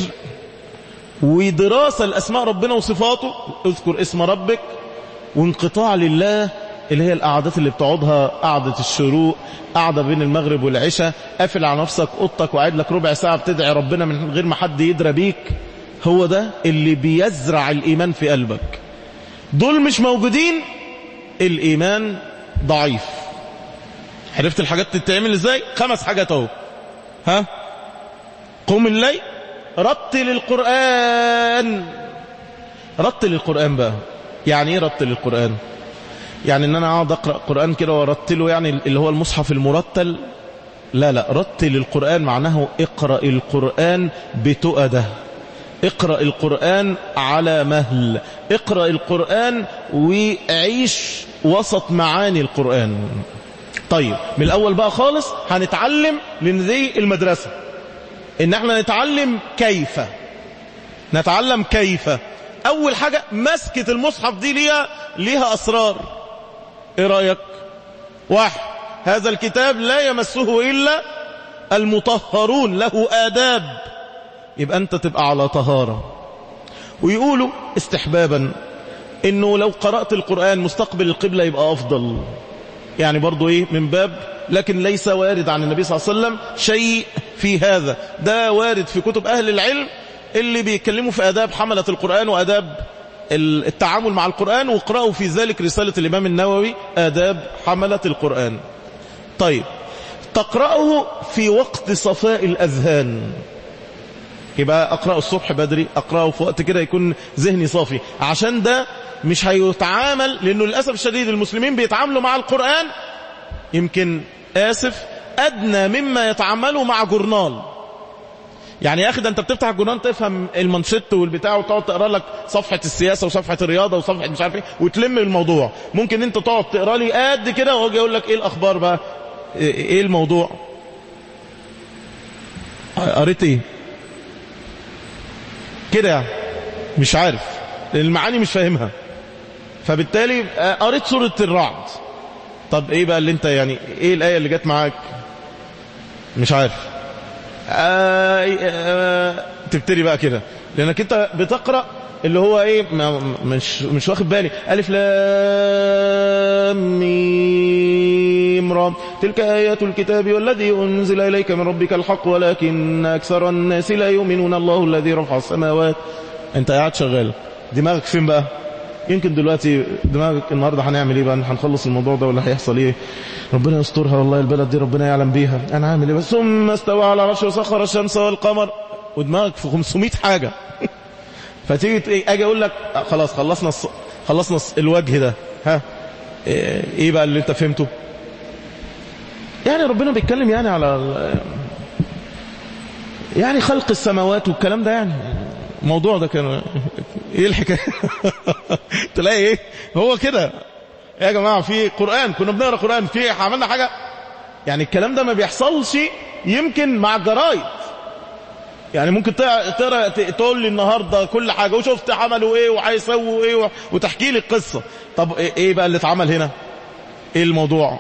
ودراسة الأسماء ربنا وصفاته اذكر اسم ربك وانقطاع لله اللي هي القعدات اللي بتقعدها قعدة الشروق قعدة بين المغرب والعشاء قافل على نفسك اوضتك وقاعد لك ربع ساعة بتدعي ربنا من غير ما حد يدرى بيك هو ده اللي بيزرع الإيمان في قلبك دول مش موجودين الإيمان ضعيف عرفت الحاجات تتعمل ازاي خمس حاجات اهو ها قوم الليل رتل القرآن رتل القرآن بقى يعني ايه رتل القرآن يعني ان انا اقعد اقرا قران كده وارتله يعني اللي هو المصحف المرتل لا لا رتل القران معناه اقرا القران بتؤده اقرا القران على مهل اقرا القران وعيش وسط معاني القران طيب من الاول بقى خالص هنتعلم لان دي المدرسه ان احنا نتعلم كيف نتعلم كيف اول حاجه مسكه المصحف دي ليها ليها اسرار ايه رأيك واحد هذا الكتاب لا يمسه إلا المطهرون له آداب يبقى أنت تبقى على طهارة ويقولوا استحبابا إنه لو قرأت القرآن مستقبل القبلة يبقى أفضل يعني برضو إيه من باب لكن ليس وارد عن النبي صلى الله عليه وسلم شيء في هذا ده وارد في كتب أهل العلم اللي بيتكلموا في آداب حملة القرآن وآداب التعامل مع القرآن واقرأوا في ذلك رسالة الإمام النووي آداب حملة القرآن طيب تقرأه في وقت صفاء الأذهان يبقى اقراه الصبح بدري اقراه في وقت كده يكون ذهني صافي عشان ده مش هيتعامل لانه للاسف الشديد المسلمين بيتعاملوا مع القران يمكن اسف ادنى مما يتعاملوا مع جورنال يعني يا اخي ده انت بتفتح الجورنال تفهم المانشيت والبتاع وتقعد تقرا لك صفحه السياسه وصفحه الرياضه وصفحه مش عارف ايه وتلم الموضوع ممكن انت تقعد تقرا لي قد كده واجي اقول لك ايه الاخبار بقى ايه إيه الموضوع قريت ايه كده يعني مش عارف المعاني مش فاهمها فبالتالي آه، قريت سورة الرعد طب ايه بقى اللي انت يعني ايه الآية اللي جت معاك مش عارف آه آه تبتدي بقى كده لانك انت بتقرأ اللي هو ايه ما مش مش واخد بالي الف لام ميم را تلك ايات الكتاب والذي انزل اليك من ربك الحق ولكن اكثر الناس لا يؤمنون الله الذي رفع السماوات انت قاعد شغال دماغك فين بقى يمكن دلوقتي دماغك النهارده هنعمل ايه بقى هنخلص الموضوع ده ولا هيحصل ايه ربنا يسترها والله البلد دي ربنا يعلم بيها انا عامل ايه بس ثم استوى على عرشه وسخر الشمس والقمر ودماغك في 500 حاجه فتيجي ت- إيه، اجي اقول لك آه، خلاص خلصنا الص... خلصنا الص- الوجه ده ها ايه إيه بقى اللي انت فهمته يعني ربنا بيتكلم يعني على ال- يعني خلق السماوات والكلام ده يعني الموضوع ده كان ايه الحكايه تلاقي ايه هو كده يا جماعه في قران كنا بنقرا قران في عملنا حاجه يعني الكلام ده ما بيحصلش يمكن مع الجرايد يعني ممكن تقرا تقرا- ت- تقول لي النهارده كل حاجه وشفت عملوا ايه وهيسووا ايه و- وتحكي لي القصه طب ايه إيه بقى اللي اتعمل هنا ايه الموضوع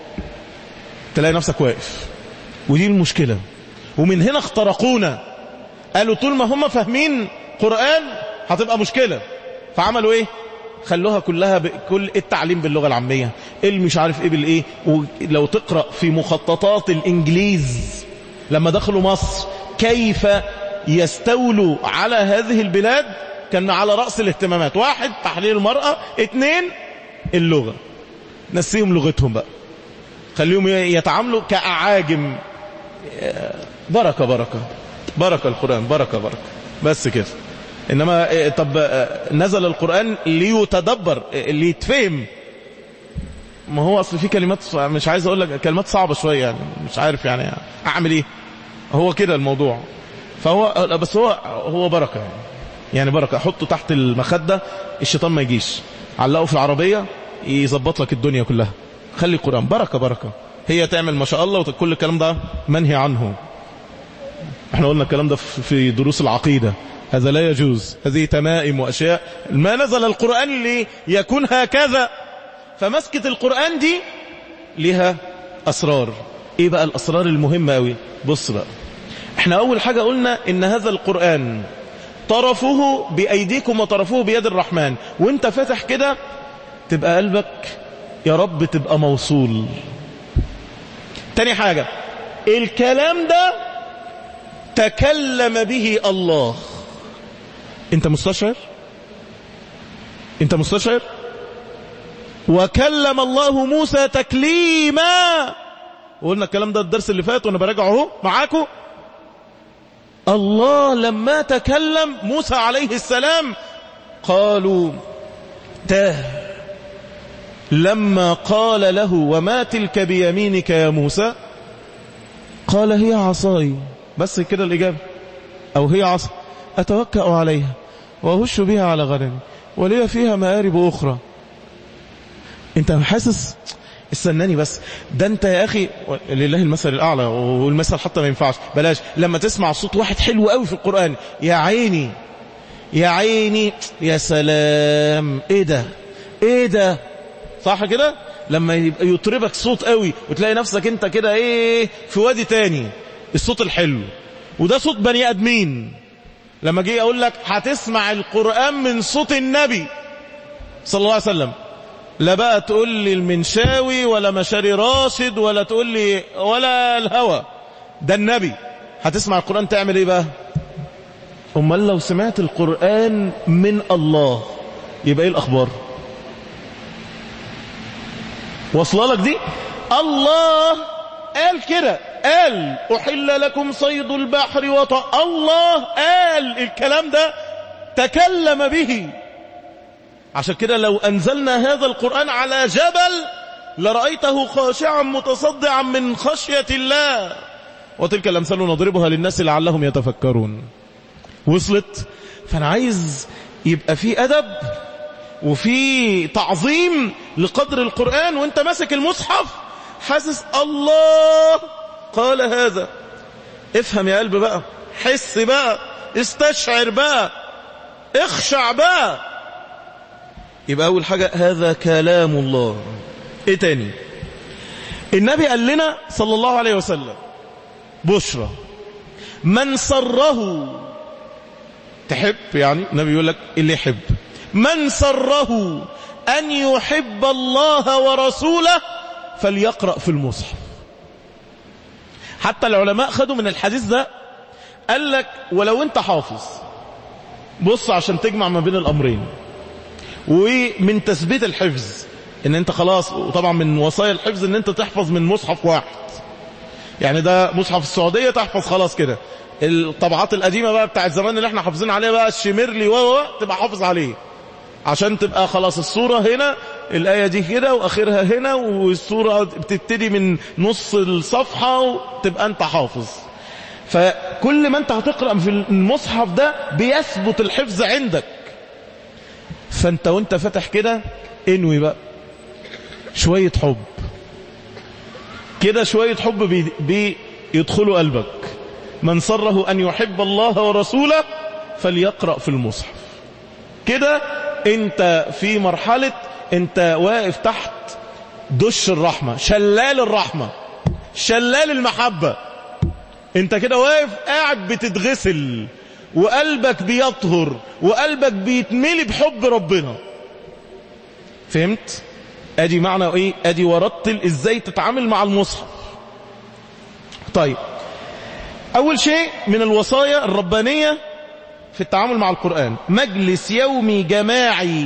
تلاقي نفسك واقف ودي المشكله ومن هنا اخترقونا قالوا طول ما هم فاهمين قران هتبقى مشكله فعملوا ايه خلوها كلها بكل التعليم باللغه العاميه اللي مش عارف ايه بالايه ولو تقرا في مخططات الانجليز لما دخلوا مصر كيف يستولوا على هذه البلاد كان على رأس الاهتمامات واحد تحرير المرأة اثنين اللغة نسيهم لغتهم بقى خليهم يتعاملوا كأعاجم بركة بركة بركة القرآن بركة بركة بس كده إنما إيه، طب آه، نزل القرآن ليتدبر آه، ليتفهم ما هو أصل في كلمات صع- مش عايز أقول لك كلمات صعبة شوية يعني مش عارف يعني أعمل إيه هو كده الموضوع فهو بس هو هو بركة يعني يعني بركة حطه تحت المخدة الشيطان ما يجيش علقه في العربية يظبط لك الدنيا كلها خلي القرآن بركة بركة هي تعمل ما شاء الله وكل الكلام ده منهي عنه احنا قلنا الكلام ده في في دروس العقيدة هذا لا يجوز هذه تمائم وأشياء ما نزل القرآن ليكون هكذا فمسكة القرآن دي لها أسرار ايه بقى الأسرار المهمة أوي بص بقى احنا أول حاجة قلنا إن هذا القرآن طرفه بأيديكم وطرفه بيد الرحمن وانت فاتح كده تبقى قلبك يا رب تبقى موصول تاني حاجة الكلام ده تكلم به الله انت مستشعر انت مستشعر وكلم الله موسى تكليما وقلنا الكلام ده الدرس اللي فات وانا براجعه اهو معاكم الله لما تكلم موسى عليه السلام قالوا تاه لما قال له وما تلك بيمينك يا موسى قال هي عصاي بس كده الإجابة أو هي عصا أتوكأ عليها وأهش بها على غنمي ولي فيها مآرب أخرى أنت حاسس استناني بس ده انت يا اخي لله المثل الاعلى والمثل حتى ما ينفعش بلاش لما تسمع صوت واحد حلو قوي في القران يا عيني يا عيني يا سلام ايه ده ايه ده صح كده لما يبقى يطربك صوت قوي وتلاقي نفسك انت كده ايه في وادي تاني الصوت الحلو وده صوت بني ادمين لما جه اقول لك هتسمع القران من صوت النبي صلى الله عليه وسلم لا بقى تقول لي المنشاوي ولا مشاري راشد ولا تقول لي ولا الهوى ده النبي هتسمع القرآن تعمل ايه بقى امال لو سمعت القرآن من الله يبقى ايه الاخبار واصله لك دي الله قال كده قال أحل لكم صيد البحر وط الله قال الكلام ده تكلم به عشان كده لو أنزلنا هذا القرآن على جبل لرأيته خاشعا متصدعا من خشية الله وتلك الأمثال نضربها للناس لعلهم يتفكرون وصلت فأنا عايز يبقى في أدب وفي تعظيم لقدر القرآن وانت ماسك المصحف حاسس الله قال هذا افهم يا قلب بقى حس بقى استشعر بقى اخشع بقى يبقى أول حاجة هذا كلام الله ايه تاني النبي قال لنا صلى الله عليه وسلم بشرى من سره تحب يعني النبي يقول لك اللي يحب من سره أن يحب الله ورسوله فليقرأ في المصحف حتى العلماء خدوا من الحديث ده قال لك ولو انت حافظ بص عشان تجمع ما بين الأمرين ومن تثبيت الحفظ ان انت خلاص وطبعا من وصايا الحفظ ان انت تحفظ من مصحف واحد يعني ده مصحف السعودية تحفظ خلاص كده الطبعات القديمة بقى بتاعت زمان اللي احنا حافظين عليها بقى الشميرلي و تبقى حافظ عليه عشان تبقى خلاص الصورة هنا الآية دي كده وآخرها هنا والصورة بتبتدي من نص الصفحة وتبقى أنت حافظ فكل ما أنت هتقرأ في المصحف ده بيثبت الحفظ عندك فأنت وانت فاتح كده انوي بقى شوية حب كده شوية حب بي بيدخلوا قلبك من سره أن يحب الله ورسوله فليقرأ في المصحف كده انت في مرحلة انت واقف تحت دش الرحمة شلال الرحمة شلال المحبة انت كده واقف قاعد بتتغسل وقلبك بيطهر وقلبك بيتملي بحب ربنا فهمت ادي معنى ايه ادي ورتل ازاي تتعامل مع المصحف طيب اول شيء من الوصايا الربانية في التعامل مع القرآن مجلس يومي جماعي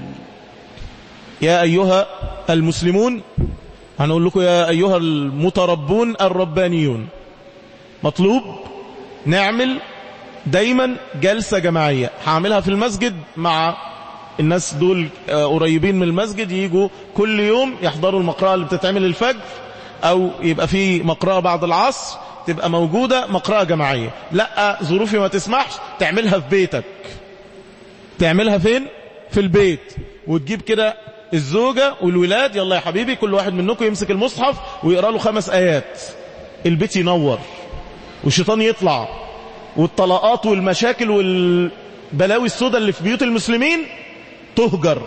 يا أيها المسلمون هنقول لكم يا أيها المتربون الربانيون مطلوب نعمل دايما جلسة جماعية هعملها في المسجد مع الناس دول قريبين من المسجد يجوا كل يوم يحضروا المقرأة اللي بتتعمل الفجر أو يبقى في مقرأة بعد العصر تبقى موجودة مقرأة جماعية لا ظروفي ما تسمحش تعملها في بيتك تعملها فين في البيت وتجيب كده الزوجة والولاد يلا يا حبيبي كل واحد منكم يمسك المصحف ويقرأ له خمس آيات البيت ينور والشيطان يطلع والطلاقات والمشاكل والبلاوي السوداء اللي في بيوت المسلمين تهجر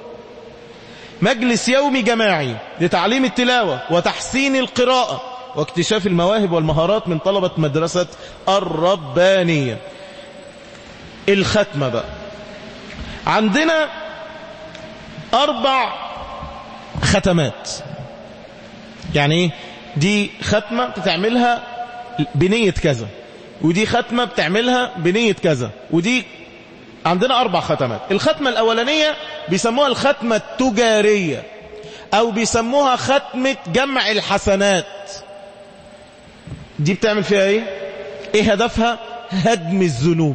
مجلس يومي جماعي لتعليم التلاوة وتحسين القراءة واكتشاف المواهب والمهارات من طلبة مدرسة الربانية الختمة بقى عندنا أربع ختمات يعني ايه دي ختمة بتعملها بنية كذا ودي ختمة بتعملها بنية كذا ودي عندنا أربع ختمات الختمة الأولانية بيسموها الختمة التجارية أو بيسموها ختمة جمع الحسنات دي بتعمل فيها ايه ايه هدفها هدم الذنوب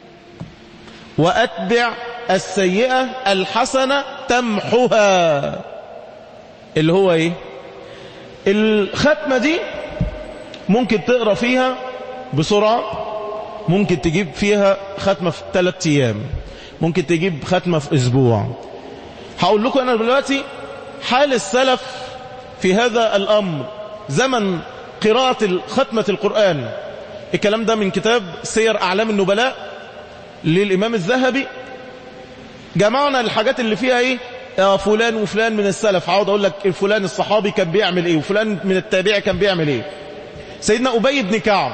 واتبع السيئة الحسنة تمحها اللي هو ايه الختمة دي ممكن تقرأ فيها بسرعة ممكن تجيب فيها ختمة في ثلاثة ايام ممكن تجيب ختمة في اسبوع هقول لكم انا دلوقتي حال السلف في هذا الامر زمن قراءة ختمة القرآن الكلام ده من كتاب سير أعلام النبلاء للإمام الذهبي جمعنا الحاجات اللي فيها ايه يا فلان وفلان من السلف عاوز اقول لك فلان الصحابي كان بيعمل ايه وفلان من التابع كان بيعمل ايه سيدنا أبي بن كعب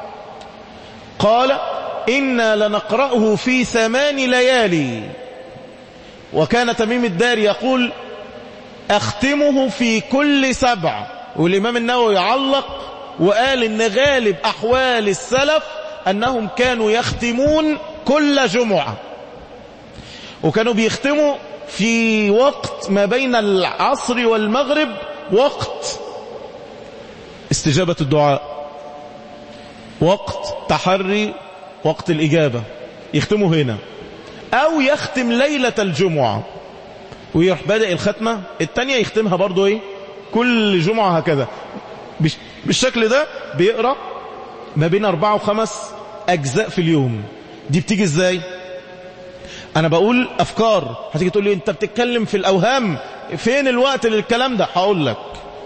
قال إنا لنقرأه في ثمان ليالي وكان تميم الدار يقول أختمه في كل سبع والإمام النووي يعلق وقال إن غالب أحوال السلف أنهم كانوا يختمون كل جمعة وكانوا بيختموا في وقت ما بين العصر والمغرب وقت استجابة الدعاء وقت تحري وقت الإجابة يختمه هنا أو يختم ليلة الجمعة ويروح بادئ الختمة التانية يختمها برضو ايه كل جمعة هكذا بش- بالشكل ده بيقرأ ما بين أربعة وخمس أجزاء في اليوم دي بتيجي ازاي أنا بقول أفكار هتيجي تقول لي أنت بتتكلم في الأوهام فين الوقت للكلام ده هقول لك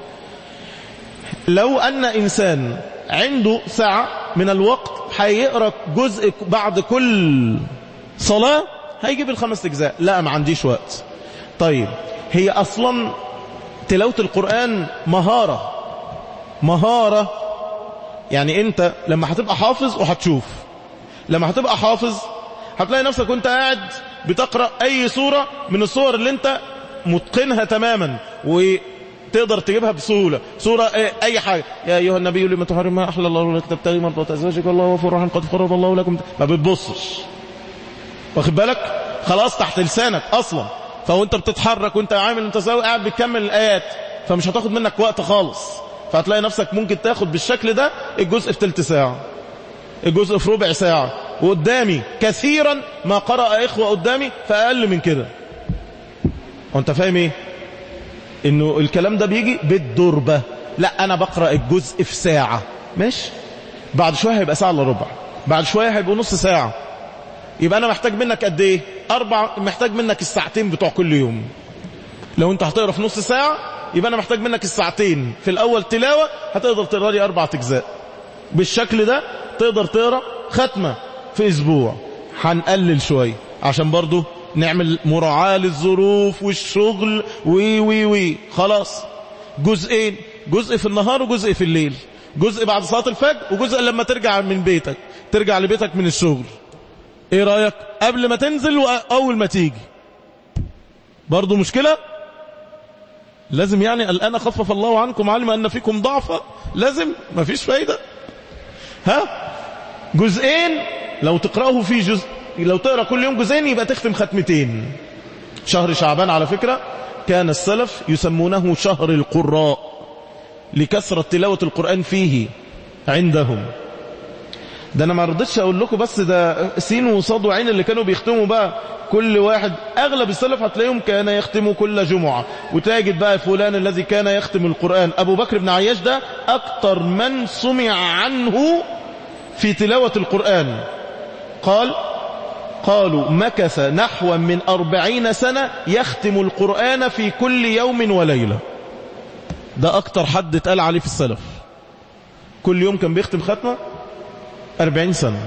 لو أن إنسان عنده ساعة من الوقت هيقرأ جزء بعد كل صلاة هيجيب الخمس أجزاء لا ما عنديش وقت طيب هي أصلا تلاوة القرآن مهارة مهارة يعني أنت لما هتبقى حافظ وهتشوف لما هتبقى حافظ هتلاقي نفسك وانت قاعد بتقرأ أي سورة من الصور اللي انت متقنها تماما وتقدر تجيبها بسهولة سورة ايه- أي حاجة يا أيها النبي لما تحرم ما أحلى الله لك تبتغي مرضات أزواجك والله غفور رحيم قد فرض الله لكم ما بتبصش واخد بالك خلاص تحت لسانك أصلا فوانت بتتحرك وانت عامل انت ساوي قاعد بتكمل الآيات فمش هتاخد منك وقت خالص فهتلاقي نفسك ممكن تاخد بالشكل ده الجزء في تلت ساعة الجزء في ربع ساعة وقدامي كثيرا ما قرأ إخوة قدامي فأقل من كده وانت فاهم ايه انه الكلام ده بيجي بالدربة لا انا بقرأ الجزء في ساعة ماشي بعد شوية هيبقى ساعة الا ربع بعد شوية هيبقى نص ساعة يبقى انا محتاج منك قد ايه اربع محتاج منك الساعتين بتوع كل يوم لو انت هتقرا في نص ساعة يبقى انا محتاج منك الساعتين في الاول تلاوة هتقدر تقرا لي اربع اجزاء بالشكل ده تقدر تقرا ختمة في اسبوع هنقلل شوية عشان برضو نعمل مراعاة للظروف والشغل وي وي وي خلاص جزئين جزء في النهار وجزء في الليل جزء بعد صلاة الفجر وجزء لما ترجع من بيتك ترجع لبيتك من الشغل ايه رأيك قبل ما تنزل واول ما تيجي برضو مشكلة لازم يعني الآن خفف الله عنكم علم أن فيكم ضعفا لازم ما فيش فايدة ها جزئين لو تقرأه في جزء لو تقرأ كل يوم جزئين يبقى تختم ختمتين شهر شعبان على فكرة كان السلف يسمونه شهر القراء لكثرة تلاوة القرآن فيه عندهم ده انا ما رضيتش اقول لكم بس ده سين وصاد وعين اللي كانوا بيختموا بقى كل واحد اغلب السلف هتلاقيهم كان يختم كل جمعة وتجد بقى فلان الذي كان يختم القرآن ابو بكر بن عياش ده اكتر من سمع عنه في تلاوة القرآن قال قالوا مكث نحو من أربعين سنة يختم القرآن في كل يوم وليلة ده أكتر حد اتقال عليه في السلف كل يوم كان بيختم ختمة أربعين سنة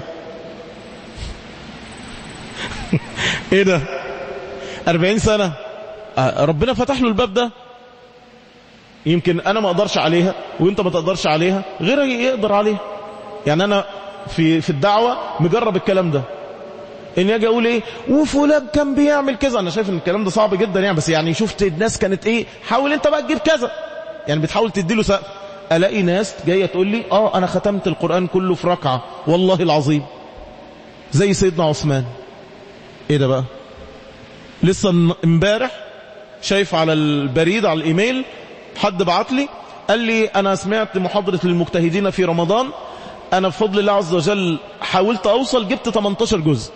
ايه ده أربعين سنة آه، ربنا فتح له الباب ده يمكن أنا ما أقدرش عليها وإنت ما تقدرش عليها غيرك يقدر عليها يعني أنا في في الدعوة مجرب الكلام ده ان اجي اقول ايه وفلان كان بيعمل كذا انا شايف ان الكلام ده صعب جدا يعني بس يعني شفت الناس كانت ايه حاول انت بقى تجيب كذا يعني بتحاول تديله سقف الاقي ناس جايه تقول لي اه انا ختمت القران كله في ركعه والله العظيم زي سيدنا عثمان ايه ده بقى لسه الن- امبارح شايف على البريد على الايميل حد بعت لي قال لي انا سمعت محاضره للمجتهدين في رمضان انا بفضل الله عز وجل حاولت اوصل جبت 18 جزء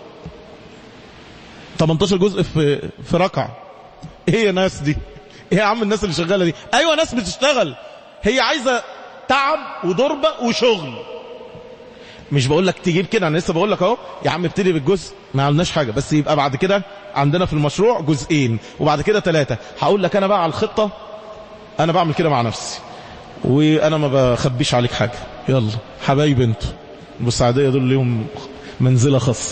18 جزء في في ركعه ايه يا ناس دي ايه يا عم الناس اللي شغاله دي ايوه ناس بتشتغل هي عايزه تعب وضربه وشغل مش بقول لك تجيب كده انا لسه بقول لك اهو يا عم ابتدي بالجزء ما عملناش حاجه بس يبقى بعد كده عندنا في المشروع جزئين وبعد كده ثلاثه هقول لك انا بقى على الخطه انا بعمل كده مع نفسي وانا ما بخبيش عليك حاجه يلا حبايب انتوا البسعاديه دول ليهم منزله خاصه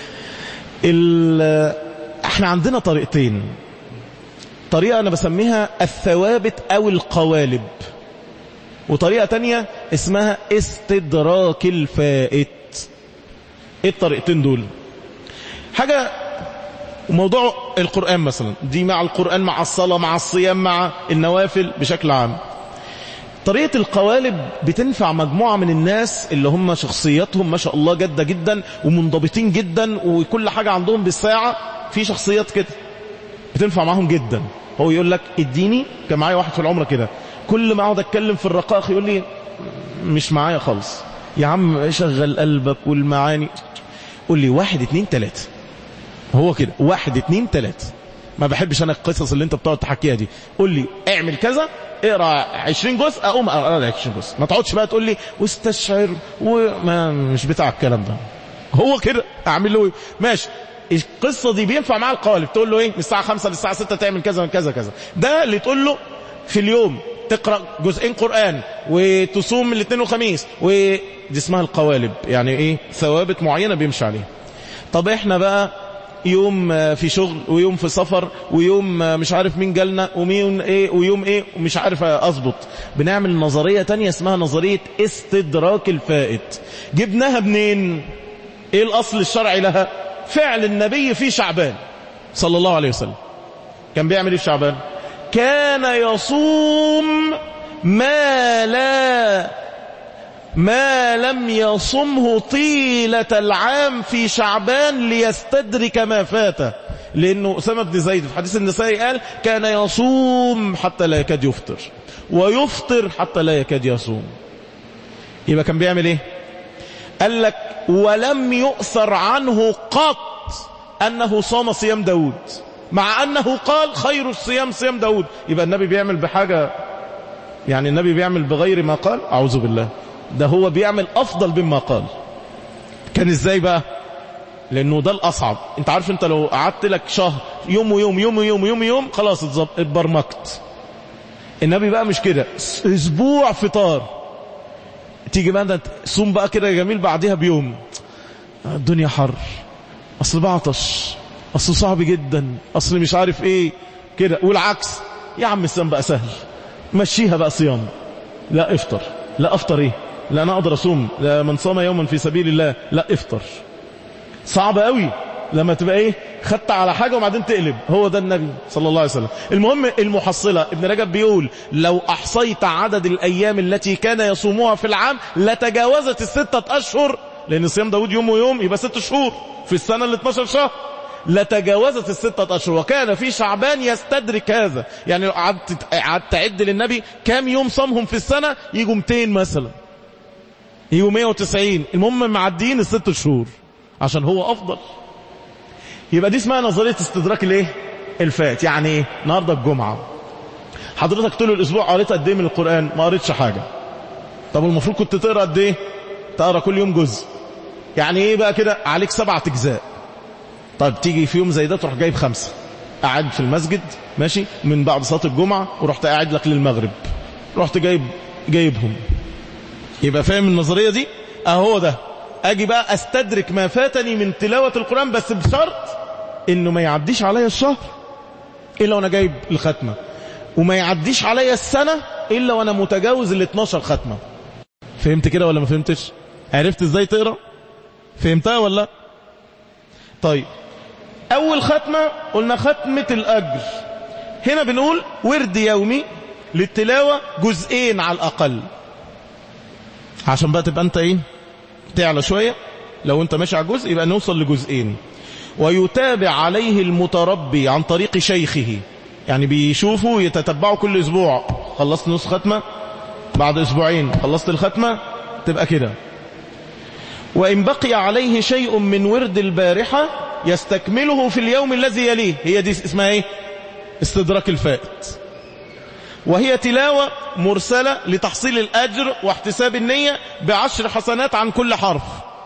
ال- احنا عندنا طريقتين طريقة انا بسميها الثوابت او القوالب وطريقة تانية اسمها استدراك الفائت ايه الطريقتين دول حاجة موضوع القرآن مثلا دي مع القرآن مع الصلاة مع الصيام مع النوافل بشكل عام طريقة القوالب بتنفع مجموعة من الناس اللي هم شخصياتهم ما شاء الله جادة جدا ومنضبطين جدا وكل حاجة عندهم بالساعة في شخصيات كده بتنفع معاهم جدا هو يقول لك اديني كان معايا واحد في العمرة كده كل ما اقعد اتكلم في الرقائق يقول لي مش معايا خالص يا عم شغل قلبك والمعاني قول لي واحد اتنين تلاتة هو كده واحد اتنين تلاتة ما بحبش انا القصص اللي انت بتقعد تحكيها دي قول لي اعمل كذا اقرا 20 جزء اقوم اقرا لك 20 جزء ما تقعدش بقى تقول لي واستشعر وما مش بتاع الكلام ده هو كده اعمل له ايه ماشي القصه دي بينفع معاه القوالب تقول له ايه من الساعه 5 للساعه 6 تعمل كذا كذا كذا ده اللي تقول له في اليوم تقرا جزئين قران وتصوم الاثنين والخميس ودي اسمها القوالب يعني ايه ثوابت معينه بيمشي عليها طب احنا بقى يوم في شغل ويوم في سفر ويوم مش عارف مين جالنا ومين ايه ويوم ايه ومش عارف اظبط بنعمل نظرية تانية اسمها نظرية استدراك الفائت جبناها منين ايه الاصل الشرعي لها فعل النبي في شعبان صلى الله عليه وسلم كان بيعمل ايه في شعبان كان يصوم ما لا ما لم يصمه طيلة العام في شعبان ليستدرك ما فاته لأنه أسامة بن زيد في حديث النسائي قال كان يصوم حتى لا يكاد يفطر ويفطر حتى لا يكاد يصوم يبقى كان بيعمل ايه قال لك ولم يؤثر عنه قط أنه صام صيام داود مع أنه قال خير الصيام صيام داود يبقى النبي بيعمل بحاجة يعني النبي بيعمل بغير ما قال أعوذ بالله ده هو بيعمل أفضل مما قال كان إزاي بقى لأنه ده الأصعب أنت عارف أنت لو قعدت لك شهر يوم ويوم يوم ويوم يوم يوم خلاص اتبرمجت النبي بقى مش كده أسبوع فطار تيجي بقى تصوم بقى كده جميل بعدها بيوم الدنيا حر أصل بعطش أصل صعب جدا أصل مش عارف إيه كده والعكس يا عم الصيام بقى سهل مشيها بقى صيام لا افطر لا افطر ايه لا انا اقدر اصوم لا من صام يوما في سبيل الله لا افطر صعب قوي لما تبقى ايه خدت على حاجة وبعدين تقلب هو ده النبي صلى الله عليه وسلم المهم المحصلة ابن رجب بيقول لو احصيت عدد الايام التي كان يصومها في العام لتجاوزت الستة اشهر لان صيام داود يوم ويوم يبقى ست شهور في السنة ال 12 شهر لتجاوزت الستة أشهر وكان في شعبان يستدرك هذا يعني لو قعدت قعدت تعد للنبي كام يوم صامهم في السنة يجوا 200 مثلا يجوا 190 المهم معديين الست شهور عشان هو أفضل يبقى دي اسمها نظرية استدراك الايه الفات يعني ايه النهارده الجمعة حضرتك طول الأسبوع قريت قد ايه من القرآن ما قريتش حاجة طب المفروض كنت تقرا قد ايه تقرا كل يوم جزء يعني ايه بقى كده عليك سبعة اجزاء طيب تيجي في يوم زي ده تروح جايب خمسة قاعد في المسجد ماشي من بعد صلاة الجمعة ورحت قاعد لك للمغرب رحت جايب جايبهم يبقى فاهم النظرية دي اهو ده اجي بقى استدرك ما فاتني من تلاوة القرآن بس بشرط انه ما يعديش عليا الشهر الا وانا جايب الختمة وما يعديش عليا السنة الا وانا متجاوز ال 12 ختمة فهمت كده ولا ما فهمتش عرفت ازاي تقرأ فهمتها ولا طيب أول ختمة قلنا ختمة الأجر هنا بنقول ورد يومي للتلاوة جزئين على الأقل عشان بقى تبقى أنت إيه تعلى شوية لو أنت ماشي على جزء يبقى نوصل لجزئين ويتابع عليه المتربي عن طريق شيخه يعني بيشوفوا يتتبعوا كل أسبوع خلصت نص ختمة بعد أسبوعين خلصت الختمة تبقى كده وإن بقي عليه شيء من ورد البارحة يستكمله في اليوم الذي يليه هي دي اسمها ايه استدراك الفائت وهي تلاوة مرسلة لتحصيل الأجر واحتساب النية بعشر حسنات عن كل حرف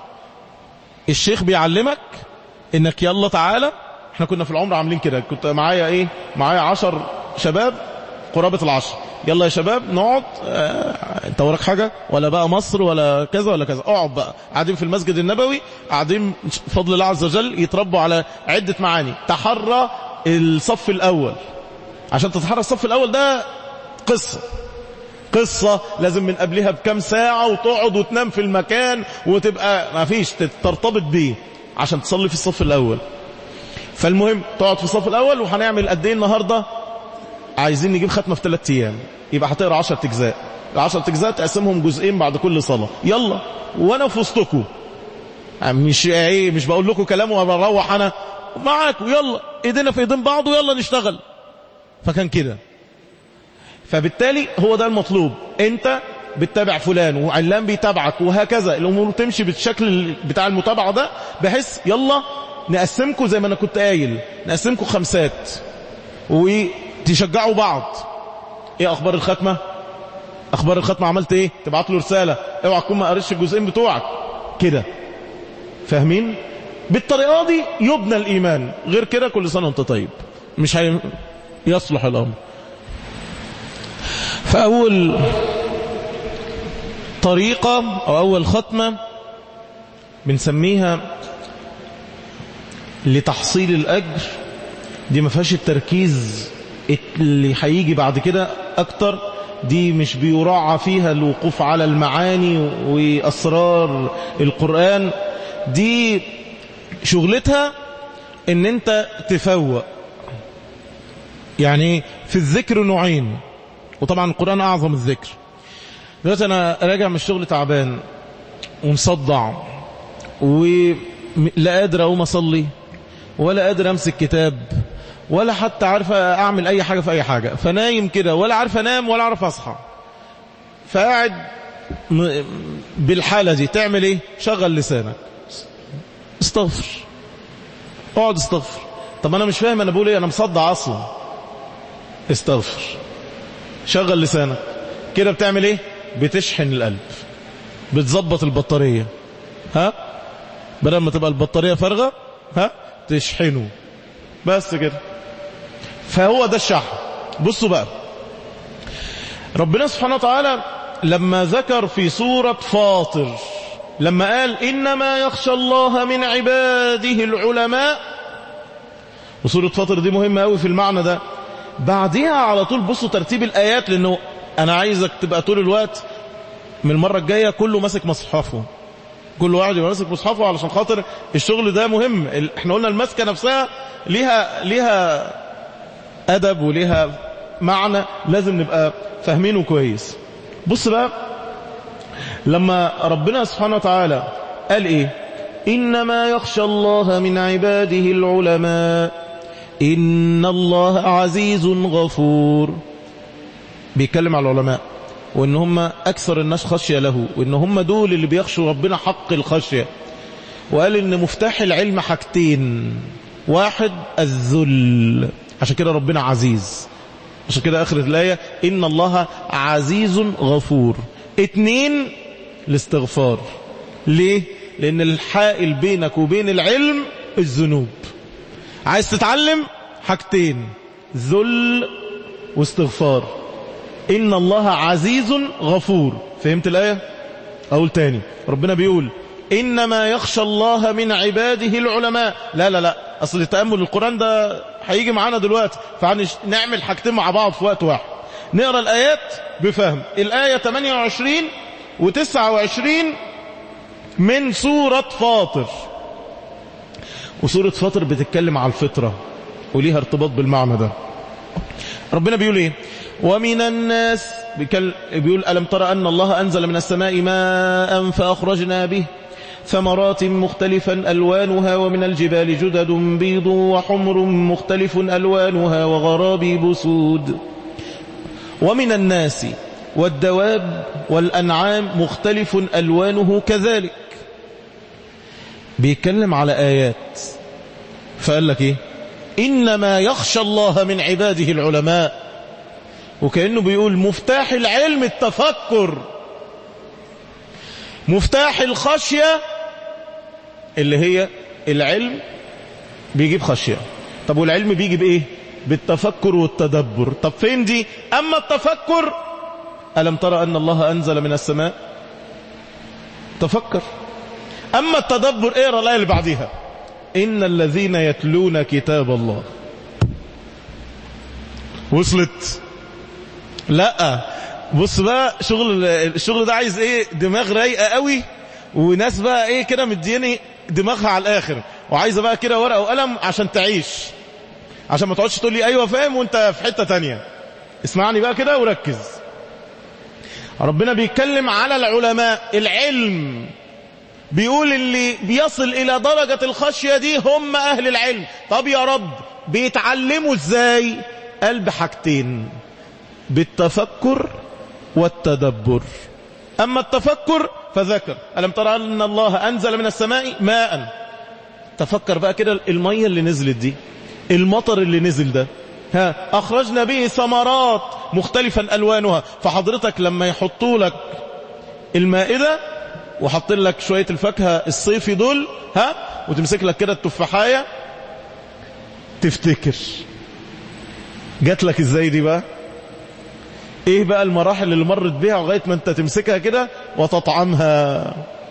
الشيخ بيعلمك انك يلا تعالى احنا كنا في العمر عاملين كده كنت معايا ايه معايا عشر شباب قرابة العشر يلا يا شباب نقعد اه انت وراك حاجة ولا بقى مصر ولا كذا ولا كذا اقعد بقى قاعدين في المسجد النبوي قاعدين بفضل الله عز وجل يتربوا على عدة معاني تحرى الصف الاول عشان تتحرى الصف الاول ده قصة قصة لازم من قبلها بكم ساعة وتقعد وتنام في المكان وتبقى ما فيش ترتبط بيه عشان تصلي في الصف الاول فالمهم تقعد في الصف الاول وهنعمل قد ايه النهارده عايزين نجيب ختمة في ثلاث ايام يبقى هتقرا 10 اجزاء ال 10 اجزاء تقسمهم جزئين بعد كل صلاة يلا وانا في وسطكم مش ايه مش بقول لكم كلام وبروح انا معاكم يلا ايدينا في ايدين بعض ويلا نشتغل فكان كده فبالتالي هو ده المطلوب انت بتتابع فلان وعلان بيتابعك وهكذا الامور تمشي بالشكل بتاع المتابعة ده بحيث يلا نقسمكم زي ما انا كنت قايل نقسمكم خمسات وتشجعوا بعض ايه اخبار الختمة اخبار الختمة عملت ايه تبعت له رسالة اوعى تكون ما قريتش الجزئين بتوعك كده فاهمين بالطريقة دي يبنى الايمان غير كده كل سنة وانت طيب مش هي... يصلح الامر فاول طريقة او اول ختمة بنسميها لتحصيل الاجر دي ما فيهاش التركيز اللي هيجي بعد كده اكتر دي مش بيراعى فيها الوقوف على المعاني واسرار القرآن دي شغلتها ان انت تفوق يعني في الذكر نوعين وطبعا القرآن اعظم الذكر دلوقتي انا راجع من الشغل تعبان ومصدع ولا قادر اقوم اصلي ولا قادر امسك كتاب ولا حتى عارف اعمل اي حاجة في اي حاجة فنايم كده ولا عارف انام ولا عارف اصحى فقاعد بالحالة دي تعمل ايه شغل لسانك استغفر اقعد استغفر طب انا مش فاهم انا بقول ايه انا مصدع اصلا استغفر شغل لسانك كده بتعمل ايه بتشحن القلب بتظبط البطارية ها بدل ما تبقى البطارية فارغة ها تشحنه بس كده فهو ده الشحن بصوا بقى ربنا سبحانه وتعالى لما ذكر في سورة فاطر لما قال إنما يخشى الله من عباده العلماء وسورة فاطر دي مهمة قوي في المعنى ده بعدها على طول بصوا ترتيب الآيات لأنه أنا عايزك تبقى طول الوقت من المرة الجاية كله ماسك مصحفه كل واحد يبقى ماسك مصحفه علشان خاطر الشغل ده مهم احنا قلنا المسكة نفسها ليها ليها أدب وليها معنى لازم نبقى فاهمينه كويس بص بقى لما ربنا سبحانه وتعالى قال ايه إنما يخشى الله من عباده العلماء إن الله عزيز غفور بيتكلم على العلماء وإن هم أكثر الناس خشية له وإن هم دول اللي بيخشوا ربنا حق الخشية وقال إن مفتاح العلم حاجتين واحد الذل عشان كده ربنا عزيز عشان كده آخر الآية إن الله عزيز غفور اتنين الاستغفار ليه لأن الحائل بينك وبين العلم الذنوب عايز تتعلم حاجتين ذل واستغفار إن الله عزيز غفور فهمت الآية أقول تاني ربنا بيقول إنما يخشى الله من عباده العلماء لا لا لا أصل التأمل القرآن ده هيجي معانا دلوقتي فنعمل حاجتين مع بعض في وقت واحد نقرأ الآيات بفهم الآية 28 و29 من سورة فاطر وسورة فاطر بتتكلم على الفطرة وليها ارتباط بالمعنى ده ربنا بيقول ايه ومن الناس بيقول ألم ترى أن الله أنزل من السماء ماء فأخرجنا به ثمرات مختلفا ألوانها ومن الجبال جدد بيض وحمر مختلف ألوانها وغرابيب سود ومن الناس والدواب والأنعام مختلف ألوانه كذلك بيتكلم على آيات فقال لك إيه إنما يخشى الله من عباده العلماء وكأنه بيقول مفتاح العلم التفكر مفتاح الخشية اللي هي العلم بيجيب خشية طب والعلم بيجي بإيه بالتفكر والتدبر طب فين دي أما التفكر ألم ترى أن الله أنزل من السماء تفكر أما التدبر اقرا الآية اللي بعديها إن الذين يتلون كتاب الله وصلت لا بص بقى شغل الشغل ده عايز ايه دماغ رايقه قوي وناس بقى ايه كده مدياني دماغها على الاخر وعايزه بقى كده ورقه وقلم عشان تعيش عشان ما تقعدش تقول لي ايوه فاهم وانت في حته تانية اسمعني بقى كده وركز ربنا بيتكلم على العلماء العلم بيقول اللي بيصل الى درجة الخشية دي هم اهل العلم طب يا رب بيتعلموا ازاي قال بحاجتين بالتفكر والتدبر أما التفكر فذكر ألم ترى أن الله أنزل من السماء ماء تفكر بقى كده المية اللي نزلت دي المطر اللي نزل ده ها أخرجنا به ثمرات مختلفا ألوانها فحضرتك لما يحطوا لك المائدة وحط لك شوية الفاكهة الصيفي دول ها وتمسك لك كده التفاحية تفتكر جات لك ازاي دي بقى ايه بقى المراحل اللي مرت بيها لغايه ما انت تمسكها كده وتطعمها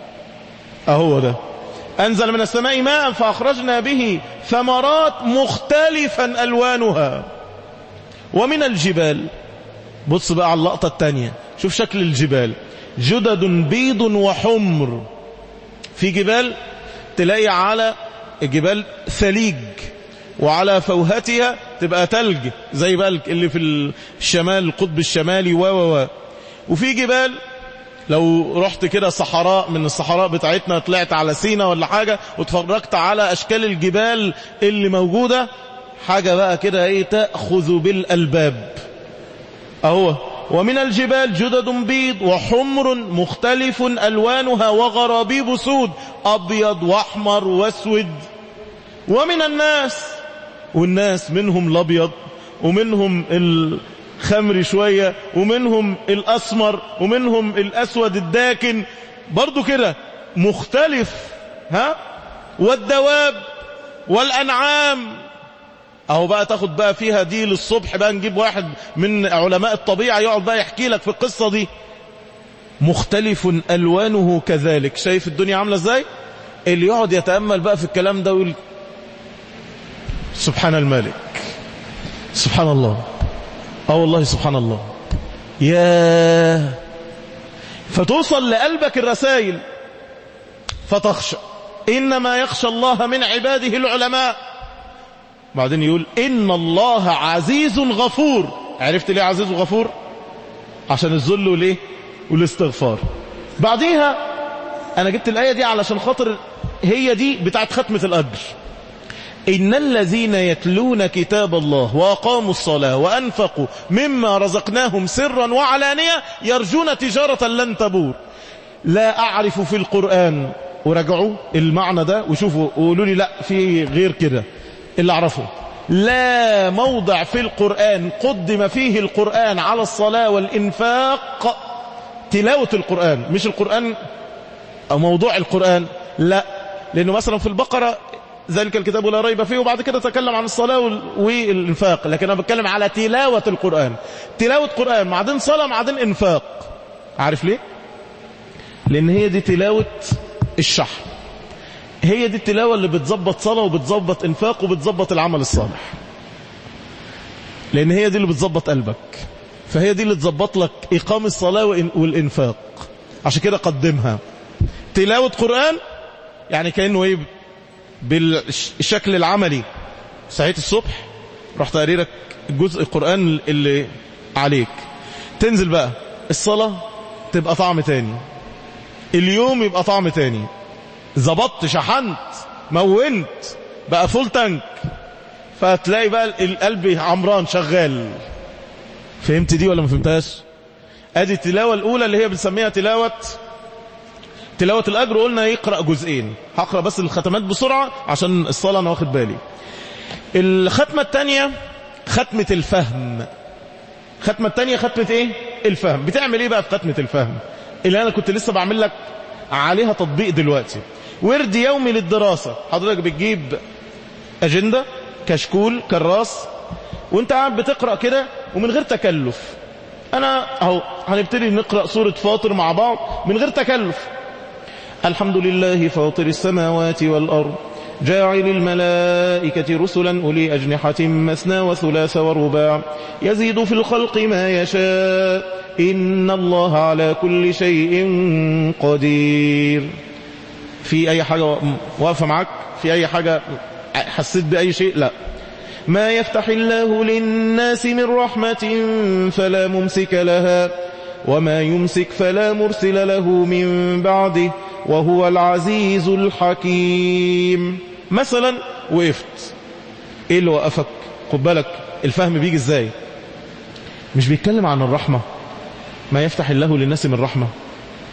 اهو ده انزل من السماء ماء فاخرجنا به ثمرات مختلفا الوانها ومن الجبال بص بقى على اللقطه الثانيه شوف شكل الجبال جدد بيض وحمر في جبال تلاقي على جبال ثليج وعلى فوهتها تبقى تلج زي بقى اللي في الشمال القطب الشمالي و و و وفي جبال لو رحت كده صحراء من الصحراء بتاعتنا طلعت على سينا ولا حاجة وتفرجت على أشكال الجبال اللي موجودة حاجة بقى كده ايه تأخذ بالألباب اهو ومن الجبال جدد بيض وحمر مختلف ألوانها وغرابيب سود أبيض وأحمر واسود ومن الناس والناس منهم الابيض ومنهم الخمر شوية ومنهم الاسمر ومنهم الاسود الداكن برضو كده مختلف ها والدواب والانعام اهو بقى تاخد بقى فيها دي للصبح بقى نجيب واحد من علماء الطبيعة يقعد بقى يحكي لك في القصة دي مختلف الوانه كذلك شايف الدنيا عاملة ازاي اللي يقعد يتأمل بقى في الكلام ده ويقول سبحان الملك سبحان الله اه والله سبحان الله يا فتوصل لقلبك الرسائل فتخشى إنما يخشى الله من عباده العلماء بعدين يقول إن الله عزيز غفور عرفت ليه عزيز وغفور عشان الذل وليه والاستغفار بعديها أنا جبت الآية دي علشان خاطر هي دي بتاعت ختمة الأجر إن الذين يتلون كتاب الله وأقاموا الصلاة وأنفقوا مما رزقناهم سرا وعلانية يرجون تجارة لن تبور لا أعرف في القرآن ورجعوا المعنى ده وشوفوا وقولوا لي لا في غير كده اللي أعرفه لا موضع في القرآن قدم فيه القرآن على الصلاة والإنفاق تلاوة القرآن مش القرآن أو موضوع القرآن لا لأنه مثلا في البقرة ذلك الكتاب لا ريب فيه وبعد كده تكلم عن الصلاة والإنفاق لكن أنا بتكلم على تلاوة القرآن تلاوة قرآن بعدين صلاة بعدين إنفاق عارف ليه لأن هي دي تلاوة الشحن هي دي التلاوة اللي بتظبط صلاة وبتظبط إنفاق وبتظبط العمل الصالح لأن هي دي اللي بتظبط قلبك فهي دي اللي تظبط لك إقام الصلاة والإنفاق عشان كده قدمها تلاوة قرآن يعني كأنه ايه بالشكل العملي ساعة الصبح رحت قريرك جزء القرآن اللي عليك تنزل بقى الصلاة تبقى طعم تاني اليوم يبقى طعم تاني زبطت شحنت مونت بقى فول تانك فتلاقي بقى القلب عمران شغال فهمت دي ولا ما فهمتهاش ادي التلاوة الاولى اللي هي بنسميها تلاوة تلاوة الأجر قلنا يقرأ جزئين هقرأ بس الختمات بسرعة عشان الصلاة أنا واخد بالي الختمة الثانية ختمة الفهم ختمة الثانية ختمة ايه الفهم بتعمل ايه بقى في ختمة الفهم اللي انا كنت لسه بعمل لك عليها تطبيق دلوقتي ورد يومي للدراسة حضرتك بتجيب اجندة كشكول كراس وانت قاعد بتقرأ كده ومن غير تكلف انا اهو هنبتدي نقرأ سورة فاطر مع بعض من غير تكلف الحمد لله فاطر السماوات والأرض جاعل الملائكة رسلا أولي أجنحة مثنى وثلاث ورباع يزيد في الخلق ما يشاء إن الله على كل شيء قدير في أي حاجة واقفة معك في أي حاجة حسيت بأي شيء لا ما يفتح الله للناس من رحمة فلا ممسك لها وما يمسك فلا مرسل له من بعده وهو العزيز الحكيم مثلا وقفت ايه اللي وقفك خد بالك الفهم بيجي ازاي مش بيتكلم عن الرحمة ما يفتح الله للناس من رحمة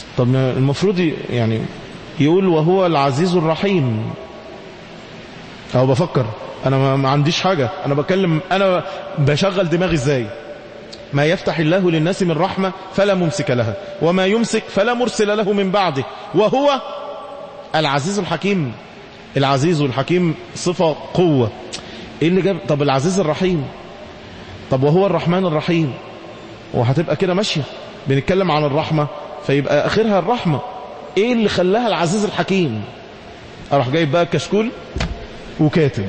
طب ما المفروض ي- يعني يقول وهو العزيز الرحيم أو بفكر أنا ما- ما عنديش حاجة أنا بكلم أنا بشغل دماغي إزاي ما يفتح الله للناس من رحمة فلا ممسك لها وما يمسك فلا مرسل له من بعده وهو العزيز الحكيم العزيز والحكيم صفة قوة ايه اللي جاب طب العزيز الرحيم طب وهو الرحمن الرحيم وهتبقى كده ماشية بنتكلم عن الرحمة فيبقى اخرها الرحمة ايه اللي خلاها العزيز الحكيم اروح جايب بقى الكشكول وكاتب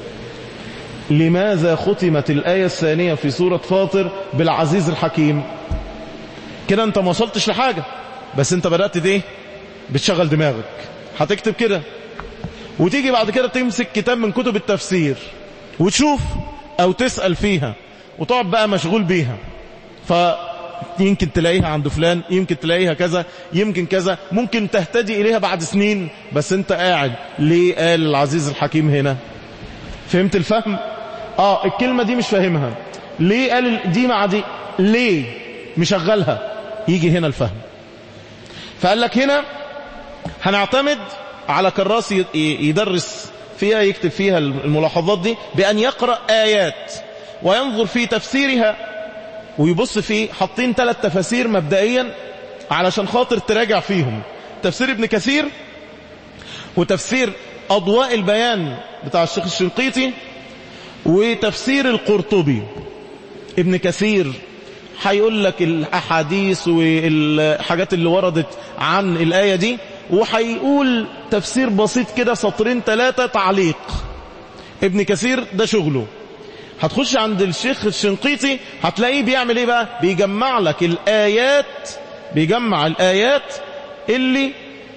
لماذا ختمت الآية الثانية في سورة فاطر بالعزيز الحكيم كده انت ما وصلتش لحاجة بس انت بدأت ايه بتشغل دماغك هتكتب كده وتيجي بعد كده تمسك كتاب من كتب التفسير وتشوف او تسأل فيها وتقعد بقى مشغول بيها فيمكن تلاقيها عند فلان يمكن تلاقيها كذا يمكن كذا ممكن تهتدي إليها بعد سنين بس انت قاعد ليه قال العزيز الحكيم هنا فهمت الفهم اه الكلمة دي مش فاهمها ليه قال دي مع دي ليه مشغلها يجي هنا الفهم فقال لك هنا هنعتمد على كراس ي- يدرس فيها يكتب فيها الملاحظات دي بأن يقرأ آيات وينظر في تفسيرها ويبص في حاطين ثلاث تفاسير مبدئيا علشان خاطر تراجع فيهم تفسير ابن كثير وتفسير أضواء البيان بتاع الشيخ الشنقيطي وتفسير القرطبي ابن كثير هيقول لك الأحاديث والحاجات اللي وردت عن الآية دي وهيقول تفسير بسيط كده سطرين ثلاثة تعليق ابن كثير ده شغله هتخش عند الشيخ الشنقيطي هتلاقيه بيعمل ايه بقى بيجمع لك الآيات بيجمع الآيات اللي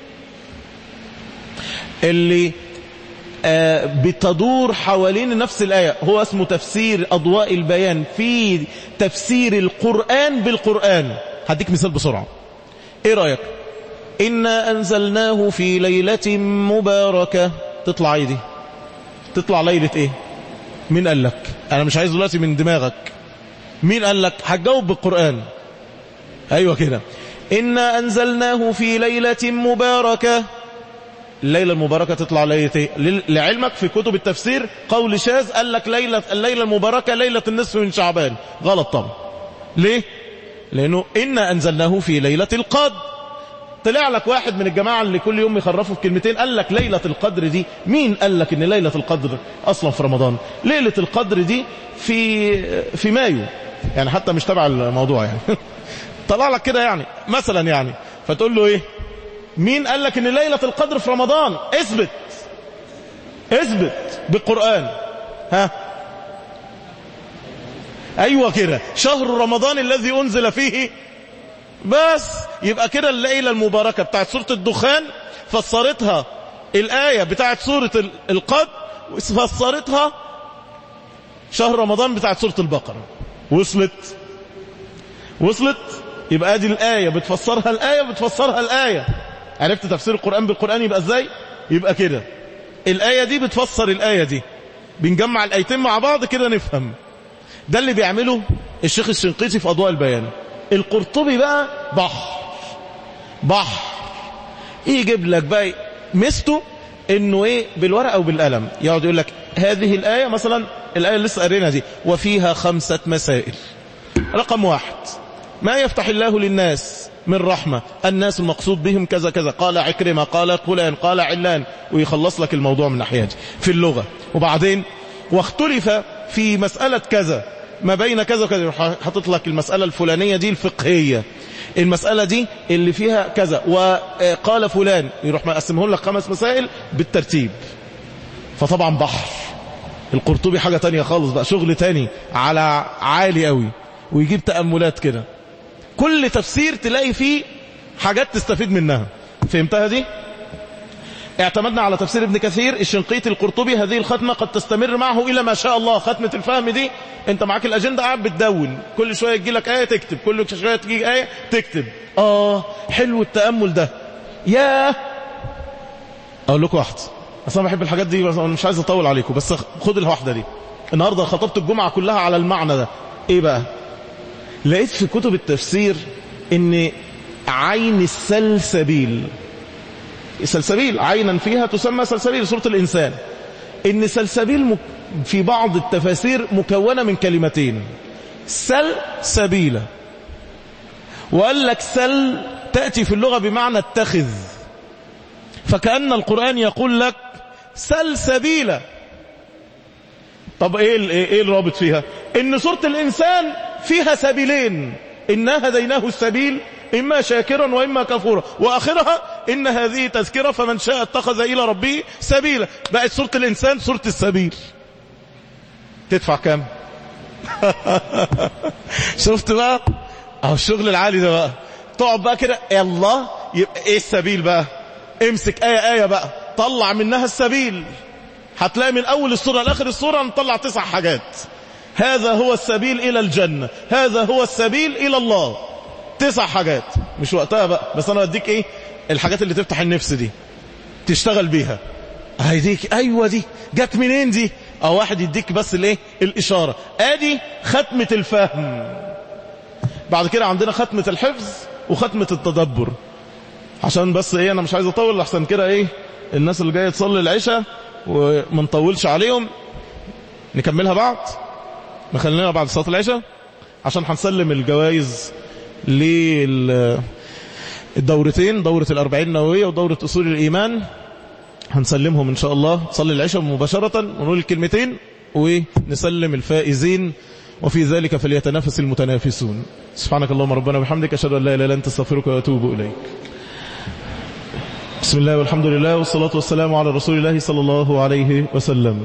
اللي آه بتدور حوالين نفس الآية هو اسمه تفسير أضواء البيان في تفسير القرآن بالقرآن هديك مثال بسرعة ايه رأيك إنا أنزلناه في ليلة مباركة تطلع ايه دي تطلع ليلة ايه مين قال لك انا مش عايز دلوقتي من دماغك مين قال لك هتجاوب بالقرآن ايوه كده إنا أنزلناه في ليلة مباركة الليلة المباركة تطلع ليلة ايه لل- لعلمك في كتب التفسير قول شاذ قال لك ليلة الليلة المباركة ليلة النصف من شعبان غلط طبعا ليه لانه إنا أنزلناه في ليلة القدر طلع لك واحد من الجماعة اللي كل يوم يخرفوا في كلمتين قال لك ليلة القدر دي مين قال لك ان ليلة القدر اصلا في رمضان ليلة القدر دي في في مايو يعني حتى مش تبع الموضوع يعني طلع لك كده يعني مثلا يعني فتقول له ايه مين قال لك ان ليلة القدر في رمضان اثبت اثبت بالقرآن ها ايوه كده شهر رمضان الذي انزل فيه بس يبقى كده الليلة المباركة بتاعت سورة الدخان فسرتها الآية بتاعت سورة ال- القدر فسرتها شهر رمضان بتاعت سورة البقرة وصلت وصلت يبقى دي الآية بتفسرها الآية بتفسرها الآية عرفت تفسير القرآن بالقرآن يبقى ازاي يبقى كده الآية دي بتفسر الآية دي بنجمع الآيتين مع بعض كده نفهم ده اللي بيعمله الشيخ الشنقيطي في أضواء البيان القرطبي بقى بحر بحر يجيب لك بقى ميزته انه ايه بالورقه وبالقلم يقعد يقول لك هذه الايه مثلا الايه اللي لسه قرينا دي وفيها خمسه مسائل رقم واحد ما يفتح الله للناس من رحمة الناس المقصود بهم كذا كذا قال عكرمة قال فلان قال علان ويخلص لك الموضوع من ناحيتي في اللغة وبعدين واختلف في مسألة كذا ما بين كذا وكذا يروح حاطط لك المسألة الفلانية دي الفقهية المسألة دي اللي فيها كذا وقال فلان يروح مقسمه لك خمس مسائل بالترتيب فطبعا بحر القرطبي حاجة تانية خالص بقى شغل تاني على عالي قوي ويجيب تأملات كده كل تفسير تلاقي فيه حاجات تستفيد منها فهمتها دي اعتمدنا على تفسير ابن كثير الشنقيطي القرطبي هذه الختمة قد تستمر معه إلى ما شاء الله ختمة الفهم دي انت معاك الأجندة قاعد بتدون كل شوية تجي لك آية تكتب كل شوية تجي آية تكتب آه حلو التأمل ده ياه أقول لكم واحدة أصلا بحب الحاجات دي بس أنا مش عايز أطول عليكم بس خد الواحدة دي النهاردة خطبت الجمعة كلها على المعنى ده إيه بقى لقيت في كتب التفسير ان عين السلسبيل السلسبيل عينا فيها تسمى سلسبيل سورة الإنسان إن سلسبيل مك- في بعض التفاسير مكونة من كلمتين سلسبيلة وقال لك سل تأتي في اللغة بمعنى اتخذ فكأن القرآن يقول لك سلسبيلة طب ايه ال- ايه إيه الرابط فيها ان سورة الانسان فيها سبيلين انا هديناه السبيل اما شاكرا واما كفورا واخرها ان هذه تذكرة فمن شاء اتخذ الى ربه سبيلا بقت سورة الانسان سورة السبيل تدفع كام شفت بقى اهو الشغل العالي ده بقى تقعد بقى كده يا الله يبقى ايه السبيل بقى امسك ايه ايه بقى طلع منها السبيل هتلاقي من اول السورة لاخر السورة نطلع تسع حاجات هذا هو السبيل الى الجنة هذا هو السبيل الى الله تسع حاجات مش وقتها بقى بس انا بديك ايه الحاجات اللي تفتح النفس دي تشتغل بيها هيديك ايوه دي جت منين دي او واحد يديك بس الايه الاشاره ادي ختمه الفهم بعد كده عندنا ختمه الحفظ وختمه التدبر عشان بس ايه انا مش عايز اطول احسن كده ايه الناس اللي جايه تصلي العشاء وما نطولش عليهم نكملها بعد نخلينا بعد صلاه العشاء عشان هنسلم الجوائز للدورتين دورة الأربعين النووية ودورة أصول الإيمان هنسلمهم إن شاء الله تصلي العشاء مباشرة ونقول الكلمتين ونسلم الفائزين وفي ذلك فليتنافس المتنافسون سبحانك اللهم ربنا وبحمدك أشهد أن لا إله إلا أنت استغفرك وأتوب إليك بسم الله والحمد لله والصلاة والسلام على رسول الله صلى الله عليه وسلم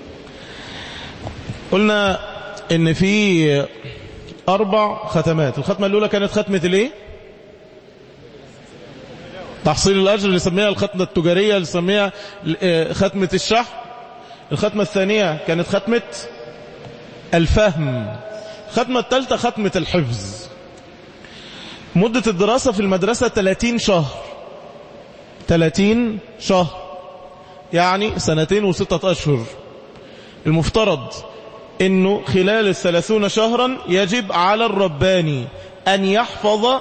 قلنا ان في اربع ختمات الختمة الاولى كانت ختمة الايه تحصيل الاجر اللي سميها الختمة التجارية اللي سميها آه، ختمة الشحن الختمة الثانية كانت ختمة الفهم الختمة الثالثة ختمة الحفظ مدة الدراسة في المدرسة 30 شهر 30 شهر يعني سنتين وستة أشهر المفترض انه خلال الثلاثون شهرا يجب على الرباني ان يحفظ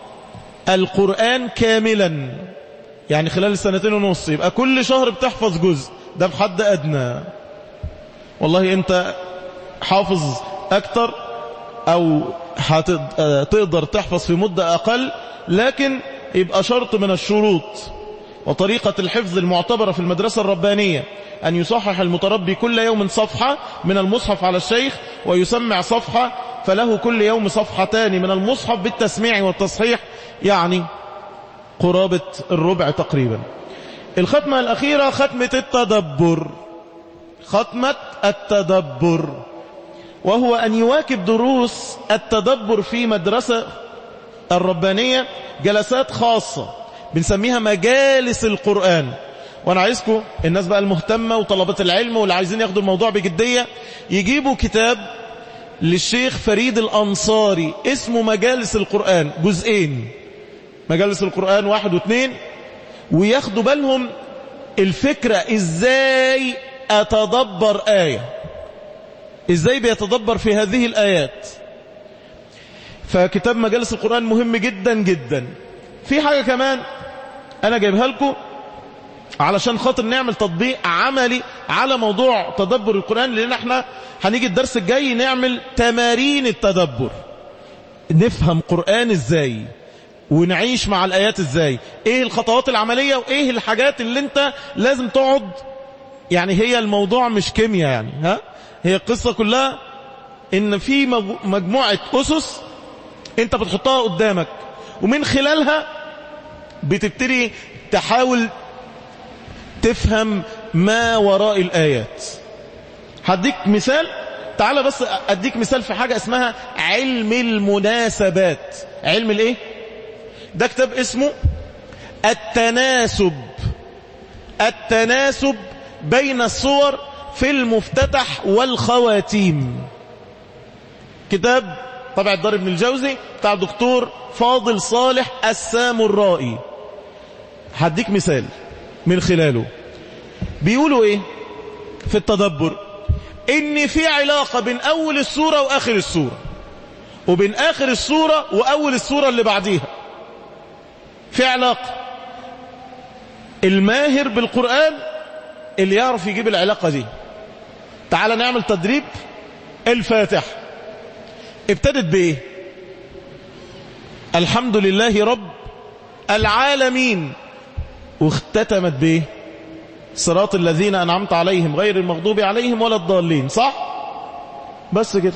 القرآن كاملا يعني خلال السنتين ونص يبقى كل شهر بتحفظ جزء ده بحد ادنى والله انت حافظ اكتر او هتقدر تحفظ في مدة اقل لكن يبقى شرط من الشروط وطريقة الحفظ المعتبرة في المدرسة الربانية أن يصحح المتربي كل يوم صفحة من المصحف على الشيخ ويسمع صفحة فله كل يوم صفحتان من المصحف بالتسميع والتصحيح يعني قرابة الربع تقريبا الختمة الأخيرة ختمة التدبر ختمة التدبر وهو أن يواكب دروس التدبر في مدرسة الربانية جلسات خاصة بنسميها مجالس القرآن وانا عايزكم الناس بقى المهتمة وطلبة العلم واللي عايزين ياخدوا الموضوع بجدية يجيبوا كتاب للشيخ فريد الأنصاري اسمه مجالس القرآن جزئين مجالس القرآن واحد واثنين وياخدوا بالهم الفكرة ازاي اتدبر آية ازاي بيتدبر في هذه الآيات فكتاب مجالس القرآن مهم جدا جدا في حاجة كمان انا جايبها لكم علشان خاطر نعمل تطبيق عملي على موضوع تدبر القرآن لان احنا هنيجي الدرس الجاي نعمل تمارين التدبر نفهم قرآن ازاي ونعيش مع الآيات ازاي ايه الخطوات العملية وايه الحاجات اللي انت لازم تقعد يعني هي الموضوع مش كيمياء يعني ها هي القصة كلها ان في مجموعة اسس انت بتحطها قدامك ومن خلالها بتبتدي تحاول تفهم ما وراء الآيات هديك مثال تعال بس أديك مثال في حاجة اسمها علم المناسبات علم الايه ده كتاب اسمه التناسب التناسب بين الصور في المفتتح والخواتيم كتاب طبع الدار ابن الجوزي بتاع دكتور فاضل صالح السامرائي هديك مثال من خلاله بيقولوا ايه في التدبر ان في علاقة بين اول السورة واخر السورة وبين اخر السورة واول السورة اللي بعديها في علاقة الماهر بالقرآن اللي يعرف يجيب العلاقة دي تعال نعمل تدريب الفاتح ابتدت بايه الحمد لله رب العالمين واختتمت بايه صراط الذين انعمت عليهم غير المغضوب عليهم ولا الضالين صح بس كده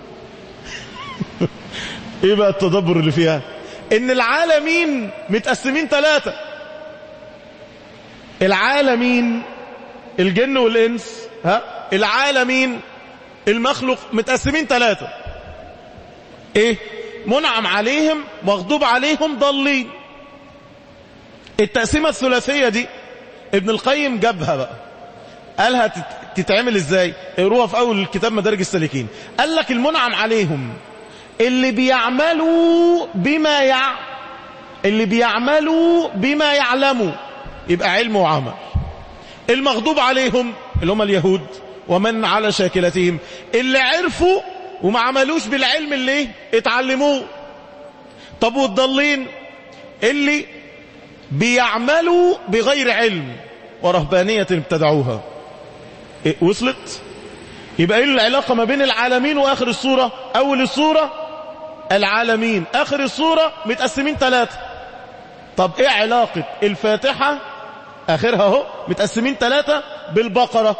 ايه بقى التدبر اللي فيها ان العالمين متقسمين ثلاثة العالمين الجن والانس ها العالمين المخلوق متقسمين ثلاثة ايه منعم عليهم مغضوب عليهم ضالين التقسيمة الثلاثية دي ابن القيم جابها بقى قالها تت- تتعمل ازاي اقروها في اول الكتاب مدارج السالكين قال لك المنعم عليهم اللي بيعملوا بما يع اللي بيعملوا بما يعلموا يبقى علم وعمل المغضوب عليهم اللي هم اليهود ومن على شاكلتهم اللي عرفوا وما عملوش بالعلم اللي اتعلموه طب والضالين اللي بيعملوا بغير علم ورهبانية ابتدعوها إيه وصلت يبقى ايه العلاقة ما بين العالمين واخر الصورة اول الصورة العالمين اخر الصورة متقسمين ثلاثة طب ايه علاقة الفاتحة اخرها اهو متقسمين ثلاثة بالبقرة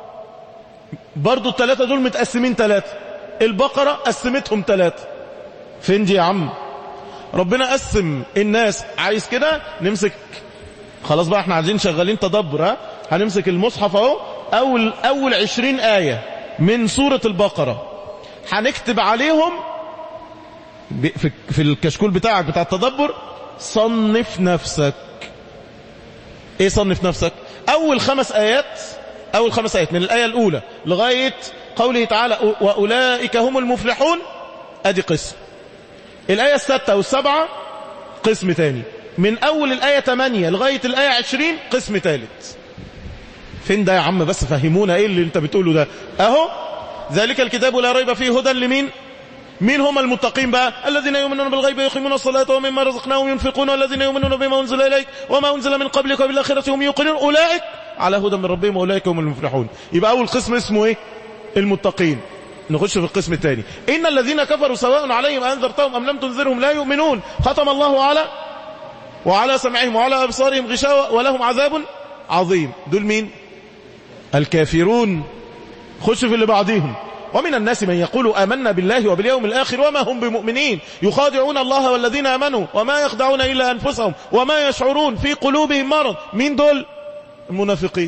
برضو الثلاثة دول متقسمين ثلاثة البقرة قسمتهم ثلاثة فين دي يا عم ربنا قسم الناس عايز كده نمسك خلاص بقى احنا عايزين شغالين تدبر ها هنمسك المصحف اهو اول اول عشرين آية من سورة البقرة هنكتب عليهم ب- في في الكشكول بتاعك بتاع التدبر صنف نفسك ايه صنف نفسك اول خمس ايات اول خمس ايات من الايه الاولى لغايه قوله تعالى "أ- واولئك هم المفلحون ادي قسم الايه السادسه والسبعه قسم تاني من اول الايه 8 لغايه الايه 20 قسم ثالث فين ده يا عم بس فهمونا ايه اللي انت بتقوله ده اهو ذلك الكتاب لا ريب فيه هدى لمين مين هم المتقين بقى الذين يؤمنون بالغيب ويقيمون الصلاة ومما رزقناهم ينفقون والذين يؤمنون بما أنزل إليك وما أنزل من قبلك وبالآخرة هم يوقنون أولئك على هدى من ربهم وأولئك هم المفلحون يبقى أول قسم اسمه إيه المتقين نخش في القسم الثاني إن الذين كفروا سواء عليهم أنذرتهم أم لم تنذرهم لا يؤمنون ختم الله على وعلى سمعهم وعلى أبصارهم غشاوة ولهم عذاب عظيم دول مين الكافرون خش في اللي بعديهم ومن الناس من يقول آمنا بالله وباليوم الآخر وما هم بمؤمنين يخادعون الله والذين آمنوا وما يخدعون إلا أنفسهم وما يشعرون في قلوبهم مرض مين دول المنافقين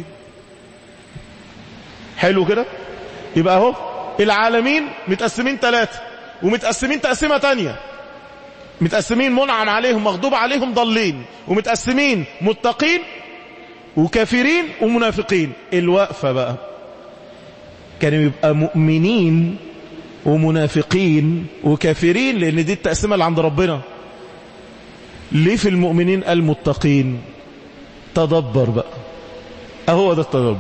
حلو كده يبقى اهو العالمين متقسمين ثلاثة ومتقسمين تقسيمة تانية متقسمين منعم عليهم مغضوب عليهم ضالين ومتقسمين متقين وكافرين ومنافقين الوقفة بقى كانوا يبقى مؤمنين ومنافقين وكافرين لان دي التقسيمة اللي عند ربنا ليه في المؤمنين المتقين تدبر بقى اهو ده التدبر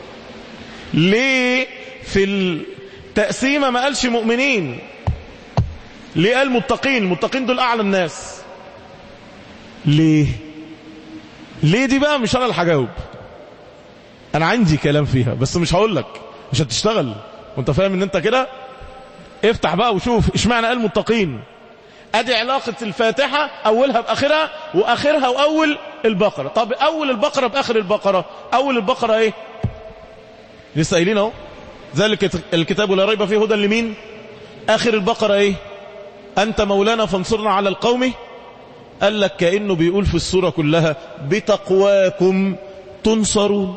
ليه في التقسيمة ما قالش مؤمنين ليه قال متقين المتقين دول اعلى الناس ليه ليه دي بقى مش انا اللي هجاوب انا عندي كلام فيها بس مش هقول لك مش هتشتغل وانت فاهم ان انت كده افتح بقى وشوف اشمعنى قال متقين ادي علاقة الفاتحة اولها باخرها واخرها واول البقرة طب اول البقرة باخر البقرة اول البقرة ايه لسه قايلين اهو ذلك الكتاب لا ريب فيه هدى لمين اخر البقرة ايه انت مولانا فانصرنا على القوم قال لك كأنه بيقول في السورة كلها بتقواكم تنصرون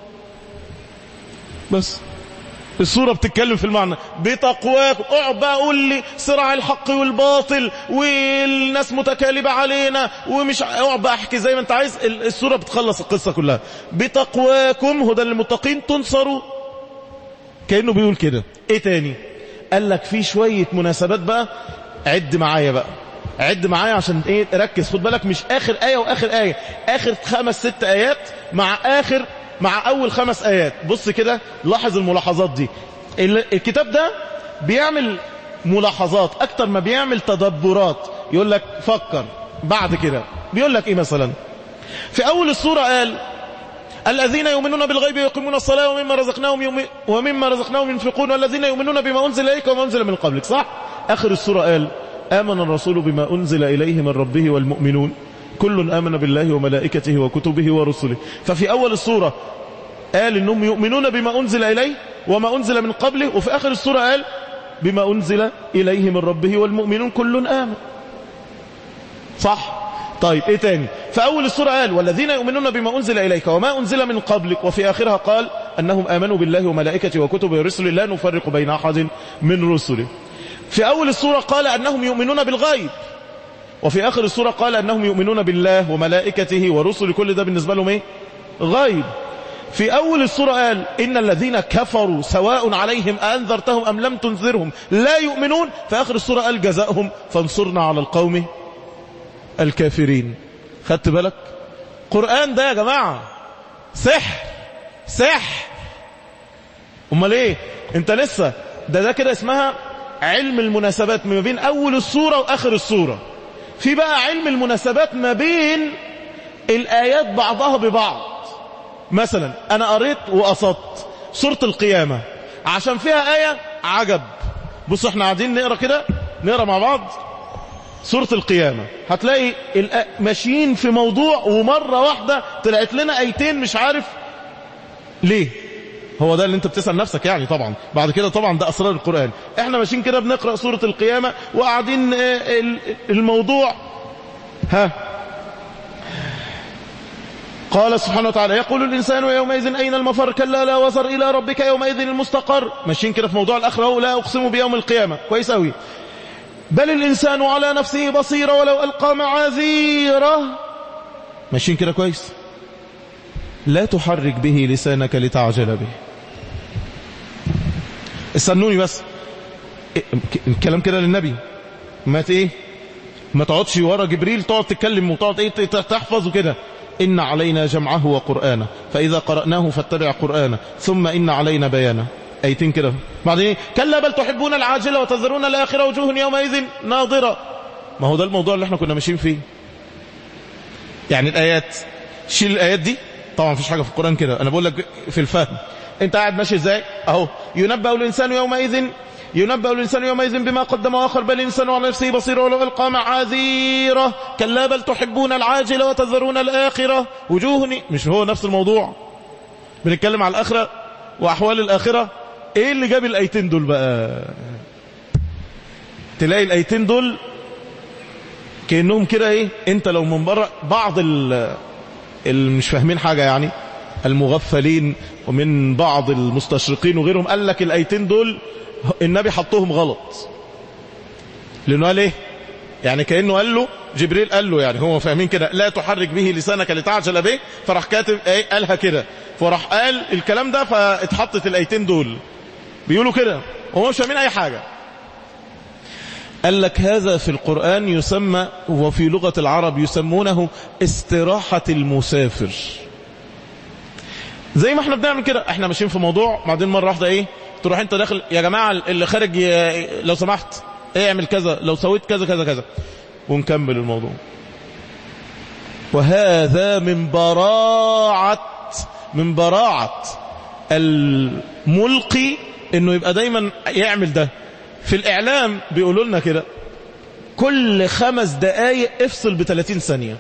بس السورة بتتكلم في المعنى بتقواكم اقعد بقى قول لي صراع الحق والباطل والناس متكالبة علينا ومش اقعد بقى احكي زي ما انت عايز السورة بتخلص القصة كلها بتقواكم هدى للمتقين تنصروا كأنه بيقول كده ايه تاني قال لك في شوية مناسبات بقى عد معايا بقى عد معايا عشان ايه ركز خد بالك مش اخر ايه واخر ايه اخر خمس ست ايات مع اخر مع اول خمس ايات بص كده لاحظ الملاحظات دي الكتاب ده بيعمل ملاحظات اكتر ما بيعمل تدبرات يقول لك فكر بعد كده بيقول لك ايه مثلا في اول السورة قال الذين يؤمنون بالغيب ويقيمون الصلاة ومما رزقناهم يوم ومما رزقناهم ينفقون والذين يؤمنون بما أنزل إليك وما أنزل من قبلك صح آخر السورة قال آمن الرسول بما أنزل إليه من ربه والمؤمنون كل آمن بالله وملائكته وكتبه ورسله ففي أول السورة قال إنهم يؤمنون بما أنزل إليه وما أنزل من قبله وفي آخر السورة قال بما أنزل إليه من ربه والمؤمنون كل آمن صح طيب ايه تاني فاول السورة قال والذين يؤمنون بما انزل اليك وما انزل من قبلك وفي اخرها قال انهم امنوا بالله وملائكته وكتبه ورسله لا نفرق بين احد من رسله في اول السورة قال انهم يؤمنون بالغيب وفي اخر السورة قال انهم يؤمنون بالله وملائكته ورسله كل ده بالنسبة لهم ايه غيب في أول السورة قال إن الذين كفروا سواء عليهم أنذرتهم أم لم تنذرهم لا يؤمنون في آخر السورة قال جزاؤهم فانصرنا على القوم الكافرين خدت بالك قرآن ده يا جماعة سحر سحر امال ايه انت لسه ده ده كده اسمها علم المناسبات ما بين اول السورة واخر السورة في بقى علم المناسبات ما بين الايات بعضها ببعض مثلا انا قريت وقصدت سورة القيامة عشان فيها آية عجب بصوا احنا قاعدين نقرا كده نقرا مع بعض سورة القيامة هتلاقي الآ- ماشيين في موضوع ومرة واحدة طلعت لنا ايتين مش عارف ليه هو ده اللي انت بتسأل نفسك يعني طبعا بعد كده طبعا ده اسرار القرآن احنا ماشيين كده بنقرأ سورة القيامة وقاعدين آه، ال- الموضوع ها قال سبحانه وتعالى يقول الإنسان يومئذ أين المفر كلا لا وزر إلى ربك يومئذ المستقر ماشيين كده في موضوع الآخرة هو لا أقسم بيوم القيامة كويس أوي بل الإنسان على نفسه بصيرة ولو ألقى معاذيره ماشيين كده كويس لا تحرك به لسانك لتعجل به استنوني بس إيه، الكلام كده للنبي ما ت- ايه ما تقعدش ورا جبريل تقعد تتكلم وتقعد ايه ت- تحفظ وكده إن علينا جمعه وقرآنه فإذا قرأناه فاتبع قرآنه ثم إن علينا بيانه أيتين كده بعدين إيه؟ كلا بل تحبون العاجلة وتذرون الآخرة وجوه يومئذ ناظرة ما هو ده الموضوع اللي احنا كنا ماشيين فيه يعني الآيات شيل الآيات دي طبعا مفيش حاجة في القرآن كده أنا بقول لك في الفهم أنت قاعد ماشي إزاي أهو ينبأ الإنسان يومئذ ينبأ الإنسان يومئذ بما قدم وآخر بل الإنسان على نفسه بصير ولو ألقى معاذيره كلا بل تحبون العاجلة وتذرون الآخرة وجوه مش هو نفس الموضوع بنتكلم على الآخرة وأحوال الآخرة إيه اللي جاب الآيتين دول بقى تلاقي الآيتين دول كأنهم كده إيه أنت لو من بره بعض ال اللي مش فاهمين حاجة يعني المغفلين ومن بعض المستشرقين وغيرهم قال لك الآيتين دول النبي حطهم غلط لأنه قال ايه يعني كأنه قال له جبريل قال له يعني هم فاهمين كده لا تحرك به لسانك لتعجل به فراح كاتب ايه قالها كده فراح قال الكلام ده فاتحطت الآيتين دول بيقولوا كده هم مش فاهمين أي حاجة قال لك هذا في القرآن يسمى وفي لغة العرب يسمونه استراحة المسافر زي ما احنا بنعمل كده احنا ماشيين في موضوع بعدين مرة واحدة ايه تروح انت داخل يا جماعة اللي خارج ي- لو سمحت اعمل كذا لو سويت كذا كذا كذا ونكمل الموضوع وهذا من براعة من براعة الملقي انه يبقى دايما يعمل ده في الاعلام بيقولوا لنا كده كل خمس دقايق افصل ب 30 ثانية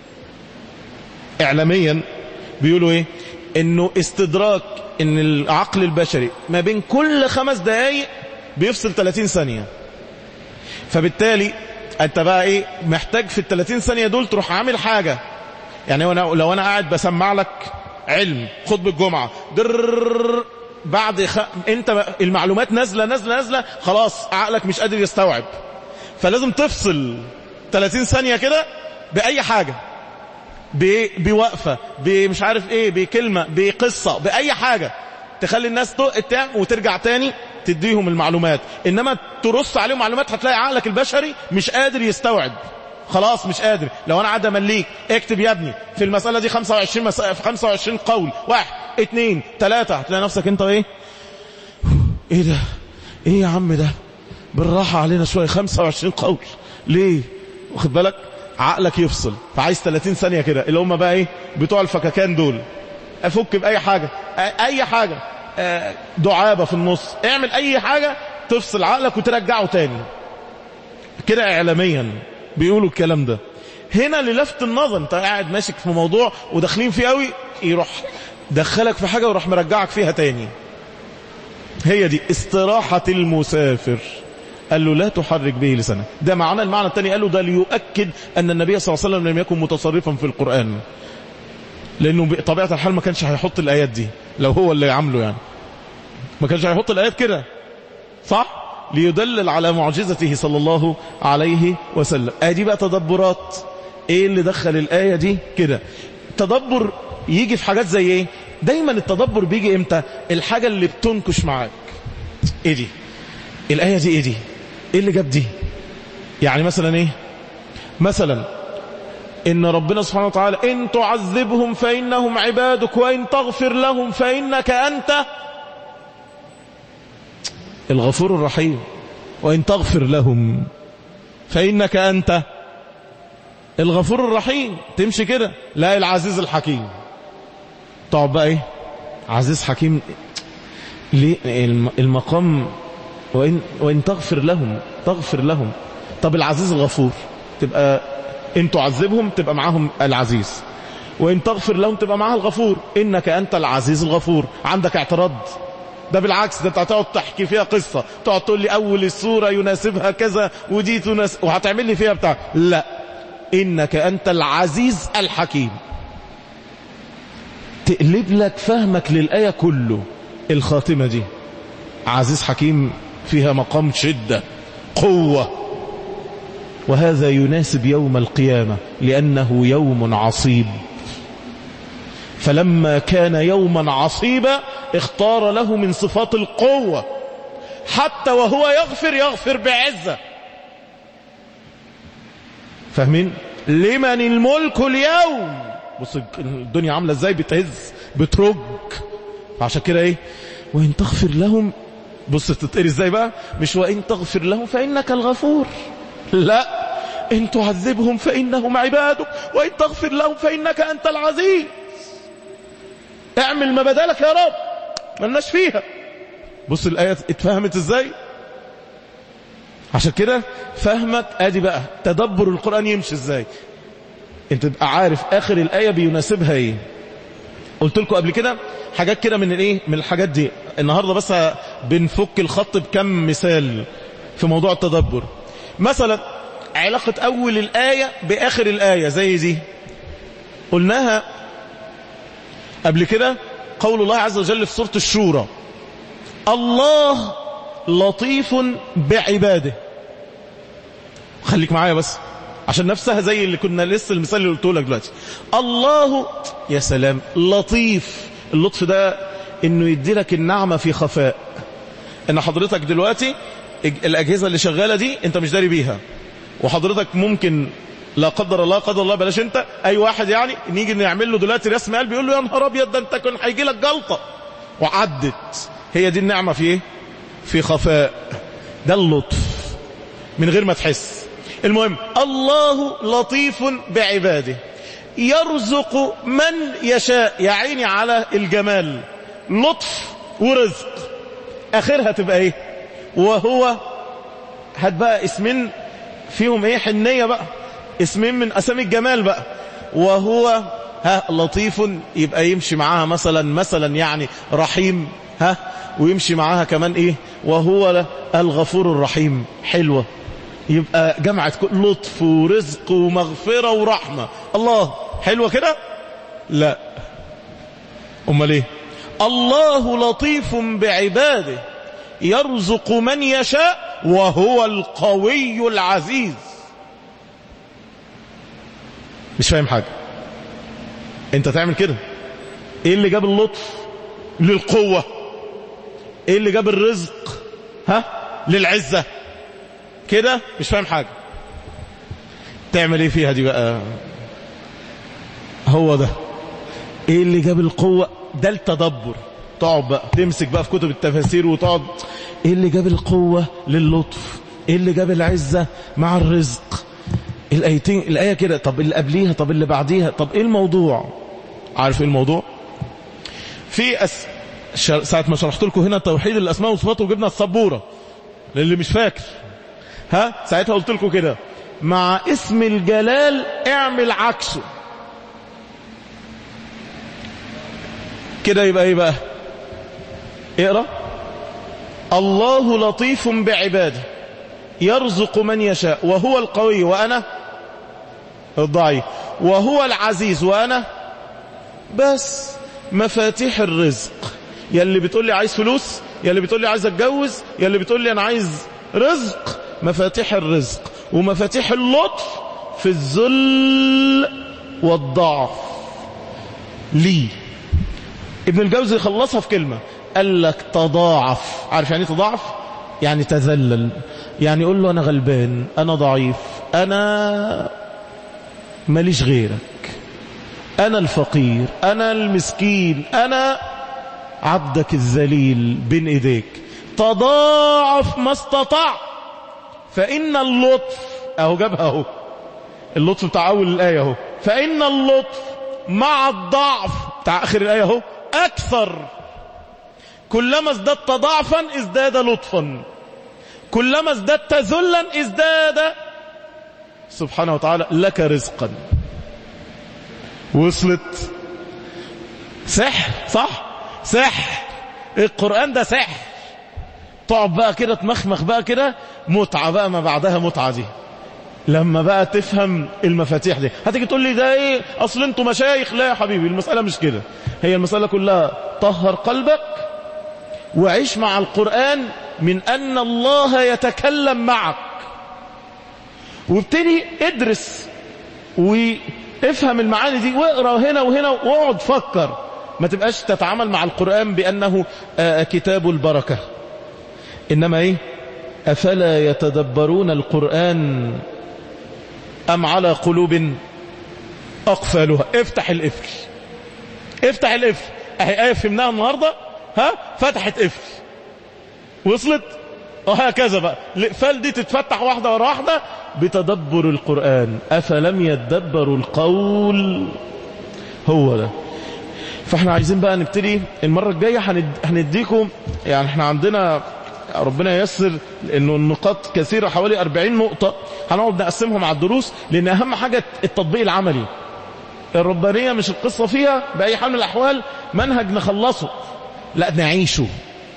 اعلاميا بيقولوا ايه انه استدراك ان العقل البشري ما بين كل خمس دقايق بيفصل 30 ثانية فبالتالي انت بقى ايه محتاج في ال 30 ثانية دول تروح عامل حاجة يعني وانا لو انا قاعد بسمع لك علم خطبة الجمعة در بعد خ... انت المعلومات نازلة نازلة نازلة خلاص عقلك مش قادر يستوعب فلازم تفصل 30 ثانية كده بأي حاجة ب- بوقفة بمش عارف ايه بكلمة بقصة بأي حاجة تخلي الناس تقع وترجع تاني تديهم المعلومات انما ترص عليهم معلومات هتلاقي عقلك البشري مش قادر يستوعب خلاص مش قادر لو انا قاعد امليك اكتب يا ابني في المسألة دي 25 مس... في 25 قول واحد اتنين تلاتة هتلاقي نفسك انت ايه ايه ده ايه يا عم ده بالراحة علينا شوية 25 قول ليه واخد بالك عقلك يفصل فعايز 30 ثانية كده اللي هم بقى ايه بتوع الفككان دول افك بأي حاجة اي حاجة آه، دعابة في النص اعمل اي حاجة تفصل عقلك وترجعه تاني كده اعلاميا بيقولوا الكلام ده هنا للفت النظر انت قاعد ماسك في موضوع وداخلين فيه قوي يروح دخلك في حاجة ويروح مرجعك فيها تاني هي دي استراحة المسافر قال له لا تحرك به لسانك ده معنى المعنى الثاني قال له ده ليؤكد أن النبي صلى الله عليه وسلم لم يكن متصرفا في القرآن لأنه بطبيعة الحال ما كانش هيحط الآيات دي لو هو اللي عامله يعني ما كانش هيحط الآيات كده صح ليدلل على معجزته صلى الله عليه وسلم ادي بقى تدبرات ايه اللي دخل الآية دي كده تدبر يجي في حاجات زي ايه دايما التدبر بيجي امتى الحاجة اللي بتنكش معاك ايه دي الآية دي ايه دي ايه اللي جاب دي يعني مثلا ايه مثلا إن ربنا سبحانه وتعالى إن تعذبهم فإنهم عبادك وإن تغفر لهم فإنك أنت الغفور الرحيم وإن تغفر لهم فإنك أنت الغفور الرحيم تمشي كده لا العزيز الحكيم تقعد بقى ايه عزيز حكيم ليه الم- المقام وإن, وإن تغفر لهم تغفر لهم طب العزيز الغفور تبقى إن تعذبهم تبقى معاهم العزيز وإن تغفر لهم تبقى معاها الغفور إنك أنت العزيز الغفور عندك اعتراض ده بالعكس ده انت هتقعد تحكي فيها قصة تقعد تقول لي أول السورة يناسبها كذا ودي تناسب وهتعمل لي فيها بتاع لا إنك أنت العزيز الحكيم تقلب لك فهمك للآية كله الخاتمة دي عزيز حكيم فيها مقام شدة قوة وهذا يناسب يوم القيامة لأنه يوم عصيب فلما كان يوما عصيبا اختار له من صفات القوة حتى وهو يغفر يغفر بعزة فاهمين لمن الملك اليوم بص الدنيا عاملة ازاي بتهز بترج عشان كده ايه وان تغفر لهم بص تتقري ازاي بقى مش وان تغفر لهم فانك الغفور لا ان تعذبهم فانهم عبادك وان تغفر لهم فانك انت العزيز اعمل ما بدالك يا رب ملناش فيها بص الآية اتفهمت ازاي عشان كده فهمك ادي بقى تدبر القرآن يمشي ازاي انت تبقى عارف اخر الآية بيناسبها ايه قلت لكم قبل كده حاجات كده من الايه من الحاجات دي النهاردة بس بنفك الخط بكم مثال في موضوع التدبر مثلا علاقة اول الآية باخر الآية زي دي قلناها قبل كده قول الله عز وجل في سورة الشورى الله لطيف بعباده خليك معايا بس عشان نفسها زي اللي كنا لسه المثال اللي قلته لك دلوقتي الله يا سلام لطيف اللطف ده انه يدي لك النعمة في خفاء ان حضرتك دلوقتي الاجهزة اللي شغالة دي انت مش داري بيها وحضرتك ممكن لا قدر الله قدر الله بلاش انت اي واحد يعني نيجي نعمل له دلوقتي رسم قلب يقول له يا نهار ابيض ده انت كان هيجي لك جلطه وعدت هي دي النعمه في ايه في خفاء ده اللطف من غير ما تحس المهم الله لطيف بعباده يرزق من يشاء يا عيني على الجمال لطف ورزق اخرها تبقى ايه وهو هات بقى اسمين فيهم ايه حنيه بقى اسمين من اسامي الجمال بقى وهو ها لطيف يبقى يمشي معاها مثلا مثلا يعني رحيم ها ويمشي معاها كمان ايه وهو الغفور الرحيم حلوة يبقى جمعت لطف ورزق ومغفرة ورحمة الله حلوة كده لا امال ايه الله لطيف بعباده يرزق من يشاء وهو القوي العزيز مش فاهم حاجة انت تعمل كده ايه اللي جاب اللطف للقوة ايه اللي جاب الرزق ها للعزة كده مش فاهم حاجة تعمل ايه فيها دي بقى هو ده ايه اللي جاب القوة ده التدبر تقعد بقى تمسك بقى في كتب التفاسير وتقعد ايه اللي جاب القوة للطف ايه اللي جاب العزة مع الرزق الآيتين الآية كده طب اللي قبليها طب اللي بعديها طب إيه الموضوع عارف إيه الموضوع في أس... شر... ساعة ما شرحت لكم هنا توحيد الأسماء والصفات وجبنا السبورة للي مش فاكر ها ساعتها قلت لكم كده مع اسم الجلال اعمل عكسه كده يبقى ايه بقى اقرأ الله لطيف بعباده يرزق من يشاء وهو القوي وأنا الضعيف وهو العزيز وأنا بس مفاتيح الرزق يا اللي بتقول لي عايز فلوس يا اللي بتقول لي عايز اتجوز يا اللي بتقول لي انا عايز رزق مفاتيح الرزق ومفاتيح اللطف في الذل والضعف لي ابن الجوزي خلصها في كلمة قال لك تضاعف عارف يعني تضاعف يعني تذلل يعني يقول له انا غلبان انا ضعيف انا ماليش غيرك انا الفقير انا المسكين انا عبدك الذليل بين ايديك تضاعف ما استطاع فان اللطف اهو جابها اهو اللطف بتاع اول الايه اهو فان اللطف مع الضعف بتاع اخر الايه اهو اكثر كلما ازددت ضعفا ازداد لطفا كلما ازددت ذلا ازداد سبحانه وتعالى لك رزقا وصلت سحر صح سحر القرآن ده سحر تقعد بقى كده تمخمخ بقى كده متعة بقى ما بعدها متعة دي لما بقى تفهم المفاتيح دي هتيجي تقول لي ده ايه اصل انتوا مشايخ لا يا حبيبي المسألة مش كده هي المسألة كلها طهر قلبك وعيش مع القرآن من أن الله يتكلم معك وابتدي ادرس وافهم المعاني دي واقرا هنا وهنا واقعد فكر ما تبقاش تتعامل مع القرآن بأنه آه كتاب البركة إنما إيه أفلا يتدبرون القرآن أم على قلوب أقفالها افتح القفل افتح القفل اهي آية فهمناها النهاردة ها فتحت قفل وصلت وهكذا بقى الإقفال دي تتفتح واحدة ورا واحدة بتدبر القرآن أفلم يتدبروا القول هو ده فاحنا عايزين بقى نبتدي المرة الجاية هند... هنديكم يعني احنا عندنا ربنا ييسر انه النقاط كثيرة حوالي 40 نقطة هنقعد نقسمهم على الدروس لان اهم حاجة التطبيق العملي الربانية مش القصة فيها بأي حال من الأحوال منهج نخلصه لا نعيشه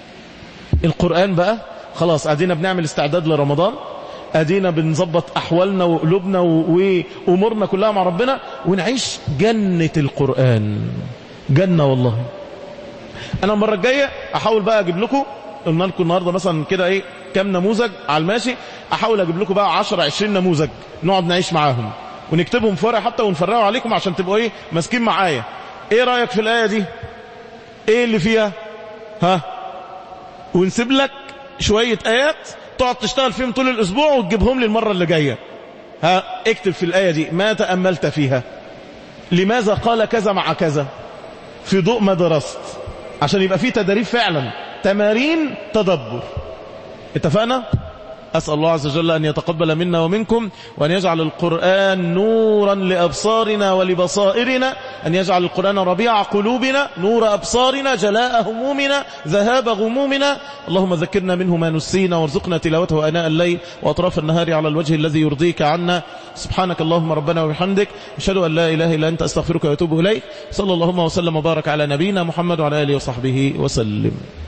القرآن بقى خلاص ادينا بنعمل استعداد لرمضان ادينا بنظبط احوالنا وقلوبنا وامورنا كلها مع ربنا ونعيش جنة القرآن جنة والله انا المرة الجاية احاول بقى اجيب لكم قلنا لكم النهاردة مثلا كده ايه كام نموذج على الماشي احاول اجيب لكم بقى 10 20 نموذج نقعد نعيش معاهم ونكتبهم في ورقه حتى ونفرقوا عليكم عشان تبقوا ايه ماسكين معايا ايه رايك في الايه دي ايه اللي فيها ها ونسيب لك شويه ايات تقعد تشتغل فيهم طول الاسبوع وتجيبهم لي المره اللي جايه ها اكتب في الايه دي ما تاملت فيها لماذا قال كذا مع كذا في ضوء ما درست عشان يبقى في تدريب فعلا تمارين تدبر اتفقنا أسأل الله عز وجل أن يتقبل منا ومنكم وأن يجعل القرآن نورا لأبصارنا ولبصائرنا أن يجعل القرآن ربيع قلوبنا نور أبصارنا جلاء همومنا ذهاب غمومنا اللهم ذكرنا منه ما نسينا وارزقنا تلاوته أناء الليل وأطراف النهار على الوجه الذي يرضيك عنا سبحانك اللهم ربنا وبحمدك أشهد أن لا إله إلا أنت أستغفرك وأتوب إليك صلى اللهم وسلم وبارك على نبينا محمد وعلى آله وصحبه وسلم